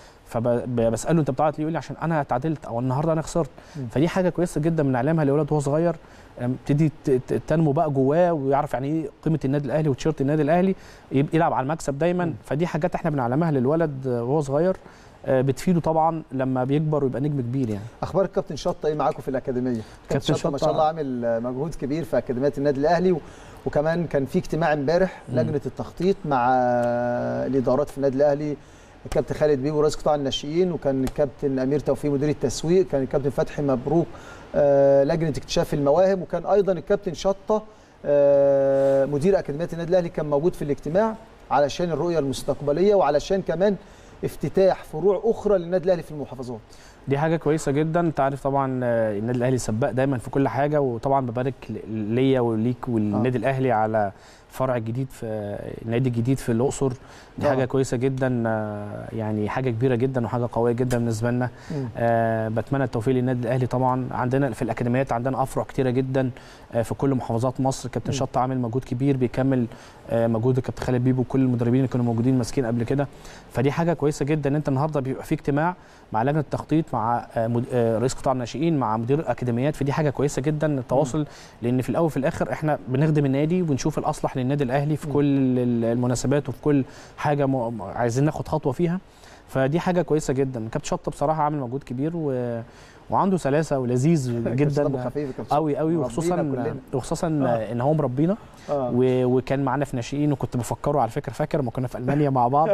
فبساله انت بتعيط ليه يقول لي عشان انا اتعادلت او النهارده انا خسرت مم. فدي حاجه كويسه جدا بنعلمها للولد وهو صغير لما تبتدي ت- ت- تنمو بقى جواه ويعرف يعني ايه قيمه النادي الاهلي وتيشيرت النادي الاهلي يبقى يلعب على المكسب دايما مم. فدي حاجات احنا بنعلمها للولد وهو صغير آه، بتفيده طبعا لما بيكبر ويبقى نجم كبير يعني اخبار الكابتن شطه ايه معاكم في الاكاديميه كابتن كابتن شطه ما شطة- شاء الله عامل مجهود كبير في اكاديميه النادي الاهلي و... وكمان كان في اجتماع امبارح مم. لجنه التخطيط مع الادارات في النادي الاهلي الكابتن خالد بيبو رئيس قطاع الناشئين وكان الكابتن امير توفيق مدير التسويق كان الكابتن فتحي مبروك آه، لجنه اكتشاف المواهب وكان ايضا الكابتن شطه آه، مدير اكاديميه النادي الاهلي كان موجود في الاجتماع علشان الرؤيه المستقبليه وعلشان كمان افتتاح فروع اخرى للنادي الاهلي في المحافظات دي حاجه كويسه جدا انت عارف طبعا آه، النادي الاهلي سباق دايما في كل حاجه وطبعا ببارك ل- ليا وليك والنادي الاهلي على فرع جديد في النادي الجديد في الاقصر دي آه. حاجه كويسه جدا آه، يعني حاجه كبيره جدا وحاجه قويه جدا بالنسبه لنا آه بتمنى التوفيق للنادي الاهلي طبعا عندنا في الاكاديميات عندنا افرع كتيره جدا آه في كل محافظات مصر كابتن م. شط عامل مجهود كبير بيكمل آه مجهود الكابتن خالد بيبو وكل المدربين اللي كانوا موجودين ماسكين قبل كده فدي حاجه كويسه جدا ان انت النهارده بيبقى في اجتماع مع لجنه التخطيط مع آه مد... آه رئيس قطاع الناشئين مع مدير الاكاديميات فدي حاجه كويسه جدا التواصل لان في الاول وفي الاخر احنا بنخدم النادي ونشوف الاصلح للنادي الاهلي في م. كل المناسبات وفي كل حاجه م... عايزين ناخد خطوه فيها فدي حاجه كويسه جدا كابتن شطه بصراحه عامل مجهود كبير و... وعنده سلاسه ولذيذ دمه جدا خفيف كابتن قوي قوي مربينا وخصوصا كلنا. وخصوصا آه. ان هو مربينا آه. و... وكان معانا في ناشئين وكنت بفكره على فكره فاكر لما كنا في المانيا مع بعض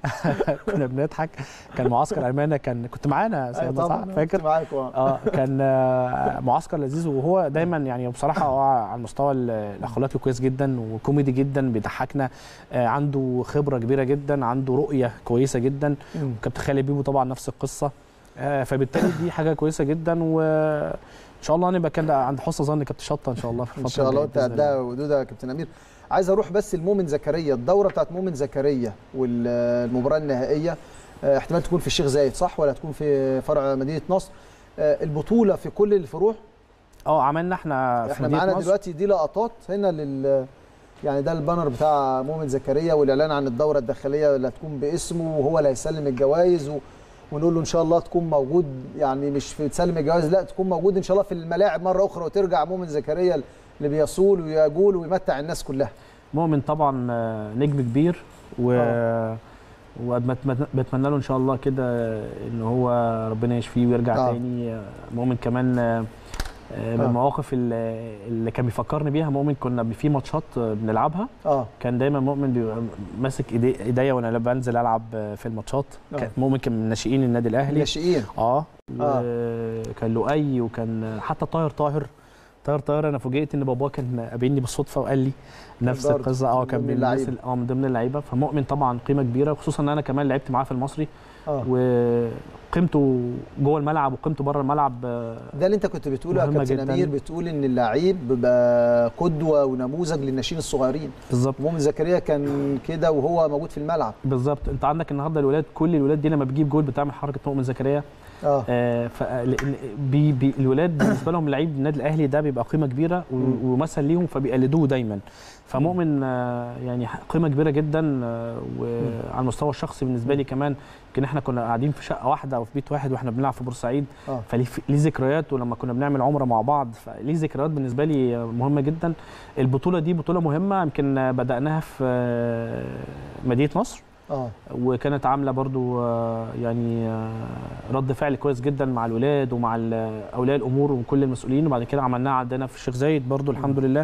كنا بنضحك كان معسكر المانيا كان كنت معانا أيوة سيدنا طبعا صح فاكر كنت معاك آه. اه كان آه، معسكر لذيذ وهو دايما يعني بصراحه هو على المستوى ال- الاخلاقي كويس جدا وكوميدي جدا بيضحكنا آه، عنده خبره كبيره جدا عنده رؤيه كويسه جدا مم. كابتن خالد بيبو طبعا نفس القصه آه، فبالتالي دي حاجه كويسه جدا وان شاء الله نبقى كده عند حسن ظن كابتن شطه ان شاء الله في الفتره ان شاء الله الجاية انت بإذن الله. قدها ودودها يا كابتن امير عايز اروح بس لمؤمن زكريا الدوره بتاعت مؤمن زكريا والمباراه النهائيه آه، احتمال تكون في الشيخ زايد صح ولا تكون في فرع مدينه نصر آه، البطوله في كل الفروع اه عملنا احنا في احنا مدينة معانا نصر. دلوقتي دي لقطات هنا لل يعني ده البانر بتاع مؤمن زكريا والاعلان عن الدوره الداخليه اللي هتكون باسمه وهو اللي هيسلم الجوائز و... ونقول له ان شاء الله تكون موجود يعني مش في تسلم الجوائز لا تكون موجود ان شاء الله في الملاعب مره اخرى وترجع مؤمن زكريا اللي بيصول ويجول ويمتع الناس كلها مؤمن طبعا آه، نجم كبير و آه. وبتمنى له ان شاء الله كده ان هو ربنا يشفيه ويرجع آه. آه. تاني آه، مؤمن كمان آه، آه، من آه. المواقف اللي اللي كان بيفكرني بيها مؤمن كنا في ماتشات آه، بنلعبها اه كان دايما مؤمن بيبقى ماسك إيدي- ايديا وانا بنزل العب آه، في الماتشات آه. كان مؤمن كان من ناشئين النادي الاهلي الناشئين اه آه. وكان لؤي وكان حتى طاهر طاهر طاهر طاهر انا فوجئت ان باباه كان قابلني بالصدفه وقال لي نفس برضه القصه اه من كان ضمن من الناس اللعيبة. ال- اه من ضمن اللعيبه فمؤمن طبعا قيمه كبيره خصوصا ان انا كمان لعبت معاه في المصري اه وقيمته جوه الملعب وقيمته بره الملعب آه، ده اللي انت كنت بتقوله يا مهمة كابتن جداً. امير بتقول ان اللعيب بيبقى قدوه ونموذج للناشئين الصغيرين بالظبط مؤمن زكريا كان كده وهو موجود في الملعب بالظبط انت عندك النهارده الولاد كل الولاد دي لما بتجيب جول بتعمل حركه مؤمن زكريا اه آه ف لأن بي بي الولاد بالنسبه لهم لعيب النادي الاهلي ده بيبقى قيمه كبيره و- مم. ومثل ليهم فبيقلدوه دايما فمؤمن آه يعني قيمه كبيره جدا آه وعلى المستوى الشخصي بالنسبه لي كمان يمكن احنا كنا قاعدين في شقه واحده او في بيت واحد واحنا بنلعب في بورسعيد اه فليه ليه ذكريات ولما كنا بنعمل عمره مع بعض فليه ذكريات بالنسبه لي آه، مهمه جدا البطوله دي بطوله مهمه يمكن آه، بداناها في آه، مدينه نصر اه وكانت عامله برضو آه، يعني آه، رد فعل كويس جدا مع الولاد ومع ال- اولياء الامور وكل المسؤولين وبعد كده عملناها عندنا في الشيخ زايد برضو الحمد لله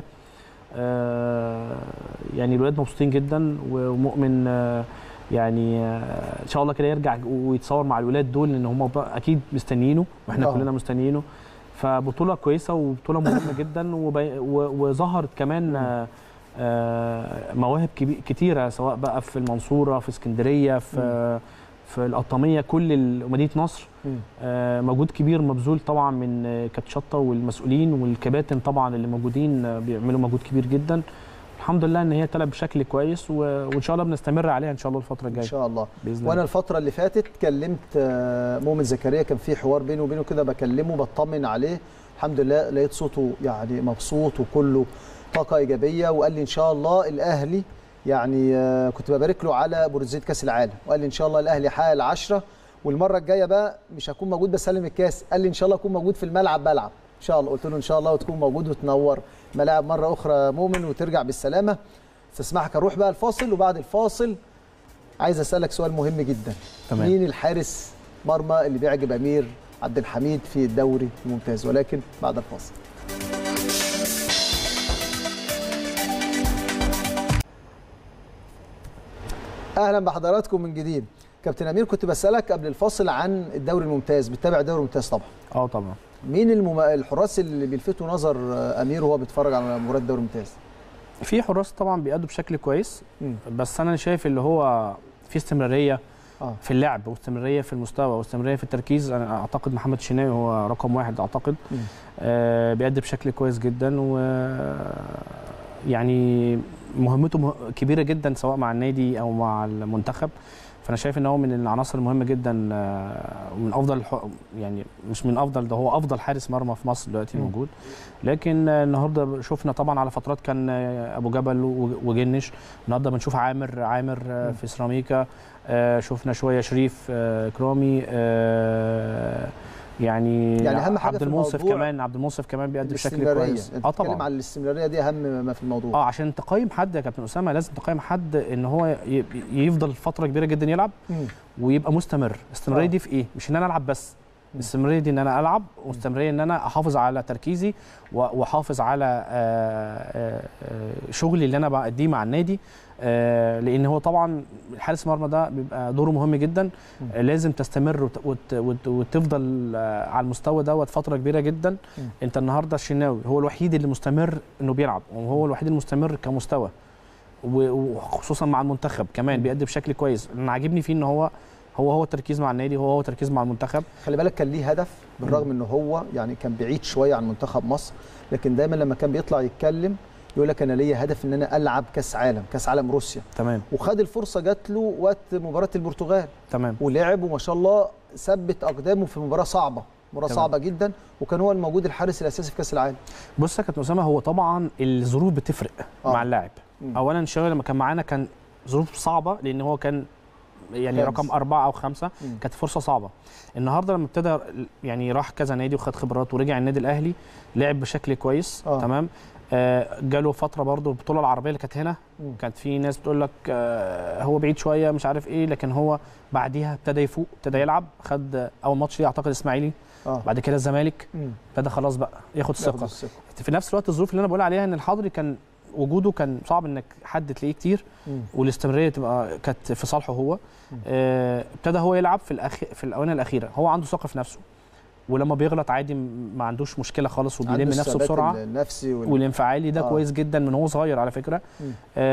آه، يعني الولاد مبسوطين جدا ومؤمن آه، يعني آه، ان شاء الله كده يرجع ويتصور مع الولاد دول لان هم بقى اكيد مستنيينه واحنا آه. كلنا مستنيينه فبطوله كويسه وبطوله مهمه جدا وبي- و- وظهرت كمان آه، آه، مواهب كبي- كتيره سواء بقى في المنصوره في اسكندريه في في القطاميه كل ال- مدينه نصر مم. آه، مجهود كبير مبذول طبعا من آه، كابتن شطه والمسؤولين والكباتن طبعا اللي موجودين آه، بيعملوا مجهود كبير جدا الحمد لله ان هي تلعب بشكل كويس و- وان شاء الله بنستمر عليها ان شاء الله الفتره ان الجايه شاء الله باذن وانا الله الفتره اللي فاتت كلمت آه، مؤمن زكريا كان في حوار بيني وبينه كده بكلمه بطمن عليه الحمد لله لقيت صوته يعني مبسوط وكله طاقه ايجابيه وقال لي ان شاء الله الاهلي يعني آه، كنت ببارك له على برونزيه كاس العالم وقال لي ان شاء الله الاهلي حقق العشره والمره الجايه بقى مش هكون موجود بسلم الكاس قال لي ان شاء الله اكون موجود في الملعب بلعب ان شاء الله قلت له ان شاء الله وتكون موجود وتنور ملاعب مره اخرى مؤمن وترجع بالسلامه استسمحك اروح بقى الفاصل وبعد الفاصل عايز اسالك سؤال مهم جدا تمام. مين الحارس مرمى اللي بيعجب امير عبد الحميد في الدوري الممتاز ولكن بعد الفاصل اهلا بحضراتكم من جديد كابتن امير كنت بسالك قبل الفاصل عن الدوري الممتاز بتتابع الدوري الممتاز طبعا اه طبعا مين المم... الحراس اللي بيلفتوا نظر آه، امير وهو بيتفرج على مباراه الدوري الممتاز في حراس طبعا بيأدوا بشكل كويس مم. بس انا شايف اللي هو في استمراريه آه. في اللعب واستمراريه في المستوى واستمراريه في التركيز انا اعتقد محمد الشناوي هو رقم واحد اعتقد مم. آه بيأدي بشكل كويس جدا و يعني مهمته مه- كبيره جدا سواء مع النادي او مع المنتخب فانا شايف ان هو من العناصر المهمه جدا آه، ومن افضل الح- يعني مش من افضل ده هو افضل حارس مرمى في مصر دلوقتي مم. موجود لكن آه، النهارده شفنا طبعا على فترات كان آه، ابو جبل و- وجنش النهارده بنشوف عامر عامر آه، مم. في سيراميكا آه، شفنا شويه شريف آه، كرامي آه، يعني يعني أهم حاجة عبد في المنصف الموضوع كمان عبد المنصف كمان بيأدي بشكل الاستمرارية. كويس انت اه بتتكلم طبعا على الاستمراريه دي اهم ما في الموضوع اه عشان تقيم حد يا كابتن اسامه لازم تقيم حد ان هو ي- يفضل فتره كبيره جدا يلعب مم. ويبقى مستمر الاستمراريه آه. دي في ايه مش ان انا العب بس مم. الاستمراريه دي ان انا العب واستمراريه ان انا احافظ على تركيزي و- واحافظ على آه، آه، آه، شغلي اللي انا بأديه مع النادي آه، لان هو طبعا الحارس المرمى ده بيبقى دوره مهم جدا مم. آه، لازم تستمر وت- وت- وت- وتفضل آه، على المستوى دوت فتره كبيره جدا مم. انت النهارده الشناوي هو الوحيد اللي مستمر انه بيلعب وهو الوحيد المستمر كمستوى و- وخصوصا مع المنتخب كمان مم. بيأدي بشكل كويس انا عاجبني فيه ان هو هو هو التركيز مع النادي هو هو التركيز مع المنتخب خلي بالك كان ليه هدف بالرغم ان هو يعني كان بعيد شويه عن منتخب مصر لكن دايما لما كان بيطلع يتكلم يقول لك انا ليا هدف ان انا العب كاس عالم كاس عالم روسيا تمام وخد الفرصه جات له وقت مباراه البرتغال تمام ولعب وما شاء الله ثبت اقدامه في مباراه صعبه مباراه تمام. صعبه جدا وكان هو الموجود الحارس الاساسي في كاس العالم بص يا كابتن اسامه هو طبعا الظروف بتفرق آه. مع اللاعب مم. اولا الشاوي لما كان معانا كان ظروف صعبه لان هو كان يعني خامس. رقم أربعة أو خمسة مم. كانت فرصة صعبة النهاردة لما ابتدى يعني راح كذا نادي وخد خبرات ورجع النادي الأهلي لعب بشكل كويس آه. تمام آه جاله فترة برضه البطولة العربية اللي كانت هنا مم. كانت في ناس بتقول لك آه هو بعيد شوية مش عارف إيه لكن هو بعديها ابتدى يفوق ابتدى يلعب خد أول ماتش ليه أعتقد إسماعيلي اه بعد كده الزمالك مم. ابتدى خلاص بقى ياخد ياخد ثقة الثقة. في نفس الوقت الظروف اللي انا بقول عليها ان الحضري كان وجوده كان صعب انك حد تلاقيه كتير مم. والاستمراريه تبقى كانت في صالحه هو مم. آه، ابتدى هو يلعب في الأخ... في الاونه الاخيره هو عنده ثقه في نفسه ولما بيغلط عادي م- ما عندوش مشكله خالص وبيلم عنده نفسه الثبات بسرعه النفسي وال... والانفعالي ده آه. آه. كويس جدا من هو صغير على فكره مم.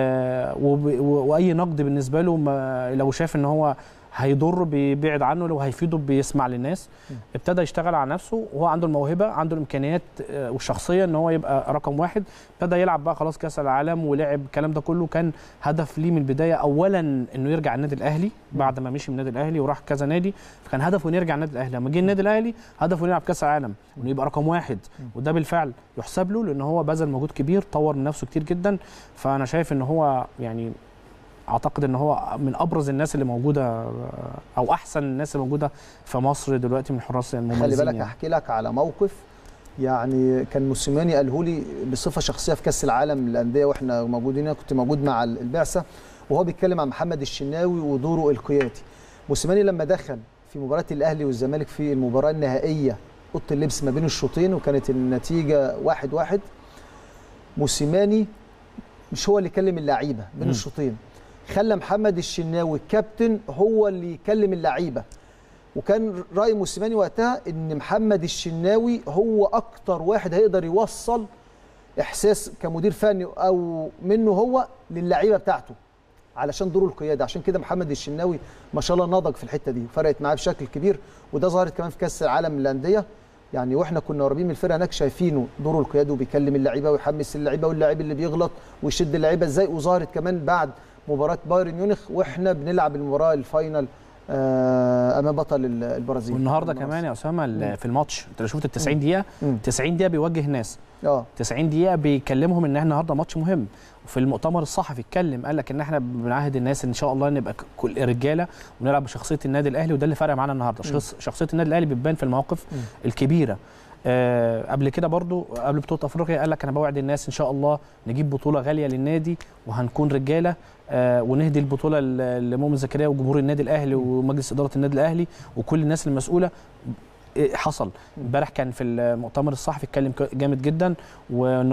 آه وب... و... واي نقد بالنسبه له ما... لو شاف ان هو هيضر بيبعد عنه لو هيفيده بيسمع للناس مم. ابتدى يشتغل على نفسه وهو عنده الموهبه عنده الامكانيات آه، والشخصيه ان هو يبقى رقم واحد ابتدى يلعب بقى خلاص كاس العالم ولعب الكلام ده كله كان هدف ليه من البدايه اولا انه يرجع النادي الاهلي بعد ما مشي من النادي الاهلي وراح كذا نادي فكان هدفه انه يرجع النادي الاهلي لما جه النادي الاهلي هدفه انه يلعب كاس العالم وانه يبقى رقم واحد مم. وده بالفعل يحسب له لان هو بذل مجهود كبير طور من نفسه كتير جدا فانا شايف ان هو يعني اعتقد ان هو من ابرز الناس اللي موجوده او احسن الناس اللي موجوده في مصر دلوقتي من الحراس المميزين خلي بالك يعني. احكي لك على موقف يعني كان موسيماني قاله لي بصفه شخصيه في كاس العالم للانديه واحنا موجودين انا كنت موجود مع البعثه وهو بيتكلم عن محمد الشناوي ودوره القيادي موسيماني لما دخل في مباراه الاهلي والزمالك في المباراه النهائيه اوضه اللبس ما بين الشوطين وكانت النتيجه واحد واحد موسيماني مش هو اللي كلم اللعيبه بين مم. الشوطين خلى محمد الشناوي الكابتن هو اللي يكلم اللعيبه وكان راي موسيماني وقتها ان محمد الشناوي هو اكتر واحد هيقدر يوصل احساس كمدير فني او منه هو للعيبه بتاعته علشان دوره القيادي عشان كده محمد الشناوي ما شاء الله نضج في الحته دي فرقت معاه بشكل كبير وده ظهرت كمان في كاس العالم للانديه يعني واحنا كنا قريبين من الفرقه هناك شايفينه دوره القيادي وبيكلم اللعيبه ويحمس اللعيبه واللاعب اللي بيغلط ويشد اللعيبه ازاي وظهرت كمان بعد مباراه بايرن ميونخ واحنا بنلعب المباراه الفاينل آه، امام بطل ال- البرازيل والنهارده كمان يا اسامه ال- مم. في الماتش انت لو شفت ال 90 دقيقه مم. 90 دقيقه بيوجه الناس اه 90 دقيقه بيكلمهم ان احنا النهارده ماتش مهم وفي المؤتمر الصحفي اتكلم قال لك ان احنا بنعهد الناس ان شاء الله نبقى ك- كل رجاله ونلعب بشخصيه النادي الاهلي وده اللي فرق معانا النهارده شخص شخصيه النادي الاهلي بتبان في المواقف مم. الكبيره آه قبل كده برضو قبل بطوله افريقيا قال لك انا بوعد الناس ان شاء الله نجيب بطوله غاليه للنادي وهنكون رجاله آه ونهدي البطوله ل- لمؤمن زكريا وجمهور النادي الاهلي ومجلس اداره النادي الاهلي وكل الناس المسؤوله إيه حصل امبارح كان في المؤتمر الصحفي اتكلم ك- جامد جدا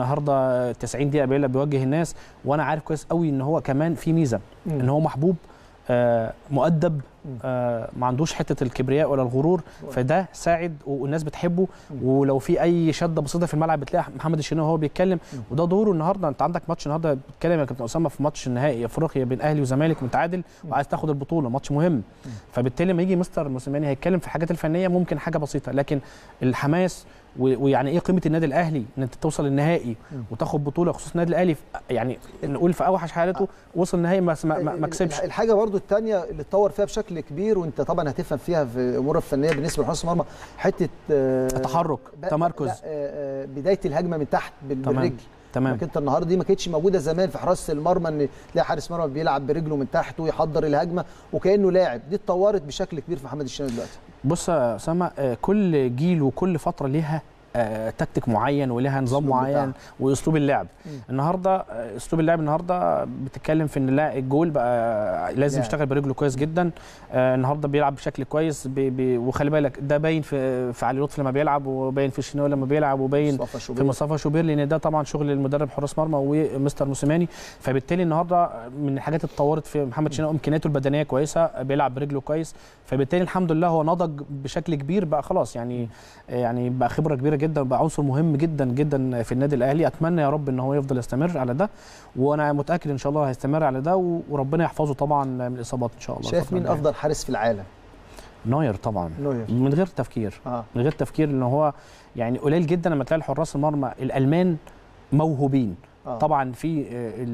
والنهارده 90 دقيقه بيقول لك بيوجه الناس وانا عارف كويس قوي ان هو كمان في ميزه مم. ان هو محبوب آه، مؤدب آه، ما عندوش حته الكبرياء ولا الغرور فده ساعد والناس بتحبه ولو في اي شده بسيطه في الملعب بتلاقي محمد الشناوي وهو بيتكلم وده دوره النهارده انت عندك ماتش النهارده بتتكلم يا كابتن اسامه في ماتش النهائي افريقيا بين اهلي وزمالك متعادل وعايز تاخد البطوله ماتش مهم فبالتالي لما يجي مستر موسيماني هيتكلم في الحاجات الفنيه ممكن حاجه بسيطه لكن الحماس و- ويعني ايه قيمه النادي الاهلي ان انت توصل النهائي وتاخد بطوله خصوصا النادي الاهلي في- يعني نقول في اوحش حالته وصل النهائي ما ما- ما ما كسبش الحاجه برضو الثانيه اللي اتطور فيها بشكل كبير وانت طبعا هتفهم فيها في الامور الفنيه بالنسبه لحراس المرمى حته آه، تحرك ب- تمركز لا، آه، آه، بدايه الهجمه من تحت بال- تمام. بالرجل تمام لكن انت النهارده دي ما كانتش موجوده زمان في حراسه المرمى ان تلاقي حارس مرمى بيلعب برجله من تحت ويحضر الهجمه وكانه لاعب دي اتطورت بشكل كبير في محمد الشناوي دلوقتي بص يا اسامه آه، كل جيل وكل فتره ليها آه، تكتيك معين ولها نظام أسلوب معين بتاعها. واسلوب اللعب مم. النهارده آه، اسلوب اللعب النهارده بتتكلم في ان لا الجول بقى لازم لاعب. يشتغل برجله كويس جدا آه، النهارده بيلعب بشكل كويس بي بي وخلي بالك ده باين في في علي لطفي لما بيلعب وباين في الشناوي لما بيلعب وباين مصطفى في شوبير مصطفى شوبير لان ده طبعا شغل المدرب حراس مرمى ومستر موسيماني فبالتالي النهارده من الحاجات اللي اتطورت في محمد شناوي امكانياته البدنيه كويسه بيلعب برجله كويس فبالتالي الحمد لله هو نضج بشكل كبير بقى خلاص يعني يعني بقى خبره كبيره جدا بقى عنصر مهم جدا جدا في النادي الاهلي اتمنى يا رب ان هو يفضل يستمر على ده وانا متاكد ان شاء الله هيستمر على ده وربنا يحفظه طبعا من الاصابات ان شاء الله شايف الفترة مين الجاية. افضل حارس في العالم نوير طبعا نوير من غير تفكير اه من غير تفكير ان هو يعني قليل جدا لما تلاقي الحراس المرمى الالمان موهوبين آه. طبعا في ال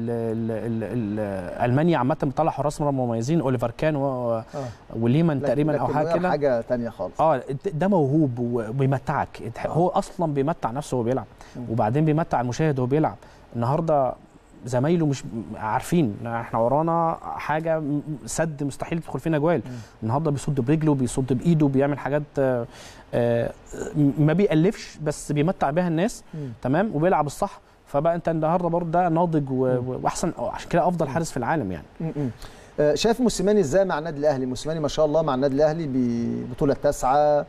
ال ال ال المانيا عامه بتطلع حراس مرمى مميزين اوليفر كان و- آه. وليمان لكن- تقريبا او لكن حاجه نوير كده حاجه ثانيه خالص اه ده موهوب وبيمتعك آه. هو اصلا بيمتع نفسه وهو بيلعب مم. وبعدين بيمتع المشاهد وهو بيلعب النهارده زمايله مش عارفين احنا ورانا حاجه م- سد مستحيل تدخل فينا جوال النهارده بيصد برجله بيصد بايده بيعمل حاجات آه، آه، ما بيألفش بس بيمتع بيها الناس مم. تمام وبيلعب الصح فبقى انت النهارده برضه ده ناضج و- و- واحسن عشان كده افضل حارس في العالم يعني م- م. آه، شايف موسيماني ازاي مع النادي الاهلي موسيماني ما شاء الله مع النادي الاهلي ببطوله تاسعه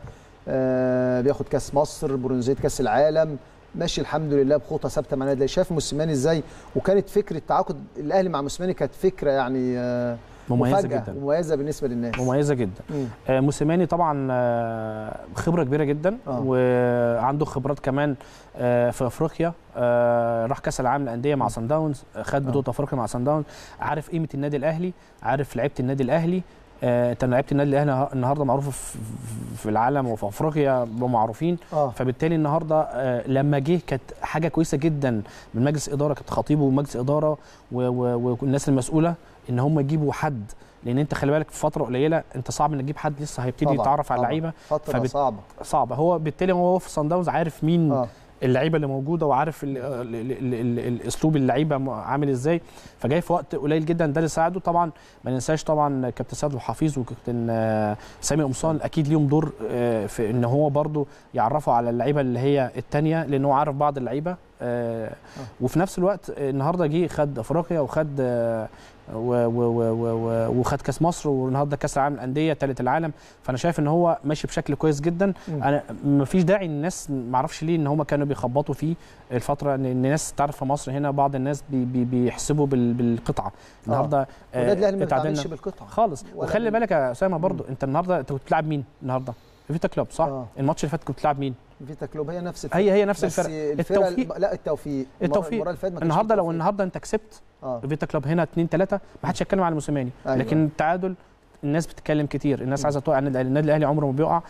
آه، بياخد كاس مصر برونزيه كاس العالم ماشي الحمد لله بخطى ثابته مع النادي الاهلي شايف موسيماني ازاي وكانت فكره تعاقد الاهلي مع موسيماني كانت فكره يعني آه، مميزه مفاجأة جدا مميزه بالنسبه للناس مميزه جدا مم. آه، موسيماني طبعا آه، خبره كبيره جدا آه. وعنده خبرات كمان آه، في افريقيا آه، راح كاس العالم للانديه مع سان داونز خد بطوله افريقيا مع سان داونز عارف قيمه النادي الاهلي عارف لعيبه النادي الاهلي آه، انت لعيبه النادي الاهلي النهارده معروفه في- في العالم وفي افريقيا بقوا معروفين اه فبالتالي النهارده آه، لما جه كانت حاجه كويسه جدا من مجلس اداره كابتن خطيب ومجلس اداره و- و- والناس المسؤوله ان هم يجيبوا حد لان انت خلي بالك في فتره قليله انت صعب انك تجيب حد لسه هيبتدي طبعاً، يتعرف على طبعاً. اللعيبه فتره فبت- صعبه صعبه هو بالتالي هو في صن داونز عارف مين اه اللعيبه اللي موجوده وعارف ال ال ال ال ال الاسلوب اللعيبه م- عامل ازاي فجاي في وقت قليل جدا ده اللي ساعده طبعا ما ننساش طبعا كابتن سيد الحفيظ وكابتن آه، سامي قمصان اكيد ليهم دور آه، في ان هو برضو يعرفوا على اللعيبه اللي هي الثانيه لان هو عارف بعض اللعيبه آه، وفي نفس الوقت آه، النهارده جه خد افريقيا وخد آه، و- و- و- و- و- وخد كاس مصر والنهارده كاس العالم للانديه ثالث العالم فانا شايف ان هو ماشي بشكل كويس جدا مم. انا مفيش داعي ان الناس ما اعرفش ليه ان هم كانوا بيخبطوا فيه الفتره ان الناس تعرف في مصر هنا بعض الناس بي بي بيحسبوا بال- بالقطعه النهارده والنادي الاهلي ما اتعادلنا بيتعاملش بالقطعه خالص ولا وخلي بال- بالك يا اسامه برضو انت النهارده انت كنت بتلعب مين النهارده فيتا كلوب صح آه. الماتش اللي فات كنت بتلعب مين فيتا كلوب هي نفس الفرقه هي هي نفس بس الفرق الفرقه التوفيق. لا التوفيق المرة- التوفيق. المره اللي فاتت ما كانش النهارده فيه لو توفيق. النهارده انت كسبت اه فيتا كلوب هنا 2 3 ما حدش هيتكلم على موسيماني أيوة. لكن التعادل الناس بتتكلم كتير الناس عايزه توقع النادي الاهلي النادي الاهلي عمره ما بيقع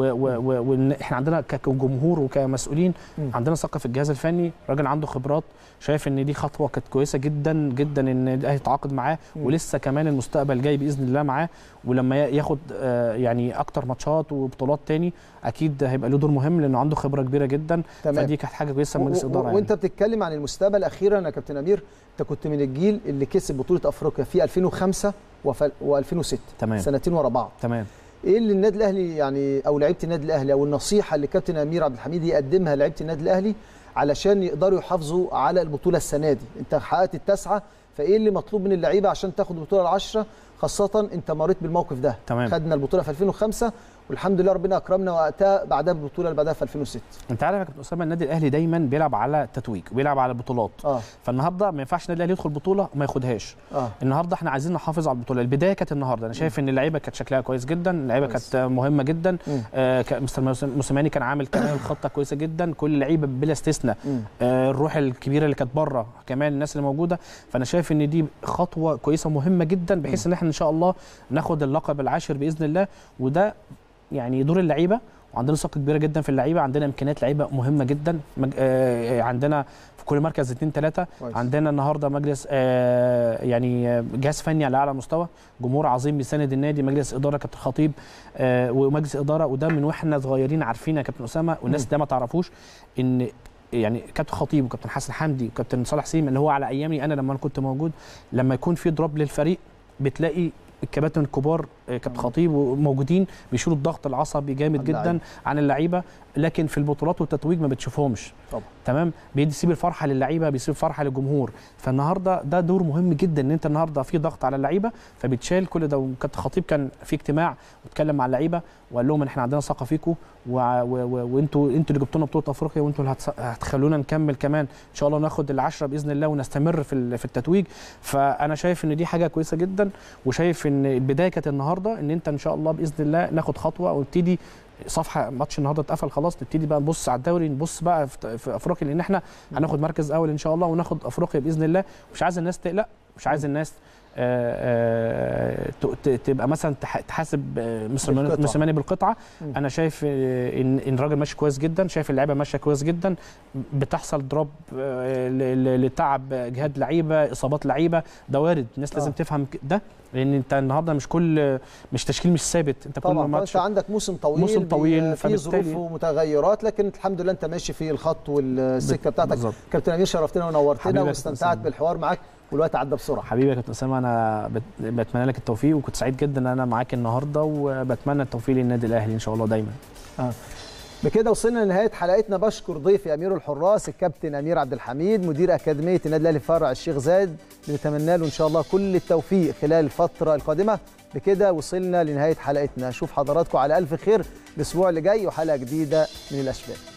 واحنا عندنا ك- كجمهور وكمسؤولين مم. عندنا ثقه في الجهاز الفني راجل عنده خبرات شايف ان دي خطوه كانت كويسه جدا جدا ان الاهلي يتعاقد معاه مم. ولسه كمان المستقبل جاي باذن الله معاه ولما ي- ياخد آه، يعني اكتر ماتشات وبطولات تاني اكيد هيبقى له دور مهم لانه عنده خبره كبيره جدا تمام فدي كانت حاجه كويسه من و- مجلس و- الاداره يعني. وانت بتتكلم عن المستقبل اخيرا يا كابتن امير انت كنت من الجيل اللي كسب بطوله افريقيا في 2005 و2006 تمام سنتين ورا بعض تمام ايه اللي النادي الاهلي يعني او لعيبه النادي الاهلي او النصيحه اللي كابتن امير عبد الحميد يقدمها لعيبه النادي الاهلي علشان يقدروا يحافظوا على البطوله السنه دي انت حققت التاسعه فايه اللي مطلوب من اللعيبه عشان تاخد البطوله العشره خاصه انت مريت بالموقف ده تمام. خدنا البطوله في 2005 والحمد لله ربنا اكرمنا وقتها بعدها ببطوله اللي بعدها في 2006 انت عارف يا كابتن اسامه النادي الاهلي دايما بيلعب على تتويج وبيلعب على بطولات اه فالنهارده ما ينفعش النادي الاهلي يدخل بطوله وما ياخدهاش اه النهارده احنا عايزين نحافظ على البطوله البدايه كانت النهارده انا شايف ان اللعيبه كانت شكلها كويس جدا اللعيبه كويس. كانت مهمه جدا مم. آه ك- مستر موس- موسيماني كان عامل كمان خطه كويسه جدا كل اللعيبه بلا استثناء مم. آه الروح الكبيره اللي كانت بره كمان الناس اللي موجوده فانا شايف ان دي خطوه كويسه مهمه جدا بحيث ان احنا ان شاء الله ناخد اللقب العاشر باذن الله وده يعني دور اللعيبه وعندنا ثقه كبيره جدا في اللعيبه عندنا امكانيات لعيبه مهمه جدا مج... آه عندنا في كل مركز اثنين ثلاثه كويس. عندنا النهارده مجلس آه يعني آه، جهاز فني على اعلى مستوى جمهور عظيم بيساند النادي مجلس اداره كابتن خطيب آه ومجلس اداره وده من واحنا صغيرين عارفين يا كابتن اسامه والناس مم. ده ما تعرفوش ان يعني كابتن خطيب وكابتن حسن حمدي وكابتن صالح سليم اللي هو على ايامي انا لما أنا كنت موجود لما يكون في دروب للفريق بتلاقي الكباتن الكبار آه، كابتن مم. خطيب وموجودين بيشيلوا الضغط العصبي جامد عن جدا اللعيبة. عن اللعيبه لكن في البطولات والتتويج ما بتشوفهمش طبعا. تمام بيسيب الفرحه للعيبه بيسيب الفرحه للجمهور فالنهارده ده دور مهم جدا ان انت النهارده في ضغط على اللعيبه فبتشال كل ده وكابتن خطيب كان في اجتماع واتكلم مع اللعيبه وقال لهم ان احنا عندنا ثقه فيكم و- و- و- وانتوا انتوا اللي جبتوا لنا بطوله افريقيا وانتوا اللي هتس- هتخلونا نكمل كمان ان شاء الله ناخد العشره باذن الله ونستمر في ال- في التتويج فانا شايف ان دي حاجه كويسه جدا وشايف ان البدايه كانت النهارده ان انت ان شاء الله باذن الله ناخد خطوه ونبتدي صفحه ماتش النهارده اتقفل خلاص نبتدي بقى نبص على الدوري نبص بقى في, في افريقيا لان احنا هناخد مركز اول ان شاء الله وناخد افريقيا باذن الله مش عايز الناس تقلق مش عايز الناس آه، آه، ت- ت- تبقى مثلا تح- تحاسب آه، مستر بالقطعة. موسيماني بالقطعه مم. انا شايف آه، ان ان الراجل ماشي كويس جدا شايف اللعيبه ماشيه كويس جدا بتحصل دروب آه، ل- ل- لتعب جهاد لعيبه اصابات لعيبه ده وارد الناس لازم آه. تفهم ك- ده لان انت النهارده مش كل مش تشكيل مش ثابت انت كل طبعا طبعا ماتش انت عندك موسم طويل موسم طويل، بي- فيه فبالتالي- ظروف ومتغيرات لكن الحمد لله انت ماشي في الخط والسكه بتاعتك بالظبط. كابتن امير شرفتنا ونورتنا حبيبي يا واستمتعت كابتن بالحوار معاك والوقت عدى بسرعه حبيبي يا كابتن اسامه انا بت- بتمنى لك التوفيق وكنت سعيد جدا ان انا معاك النهارده وبتمنى التوفيق للنادي الاهلي ان شاء الله دايما بكده وصلنا لنهايه حلقتنا بشكر ضيفي امير الحراس الكابتن امير عبد الحميد مدير اكاديميه النادي الاهلي فرع الشيخ زايد بنتمنى له ان شاء الله كل التوفيق خلال الفتره القادمه بكده وصلنا لنهايه حلقتنا اشوف حضراتكم على الف خير الاسبوع اللي جاي وحلقه جديده من الاشبال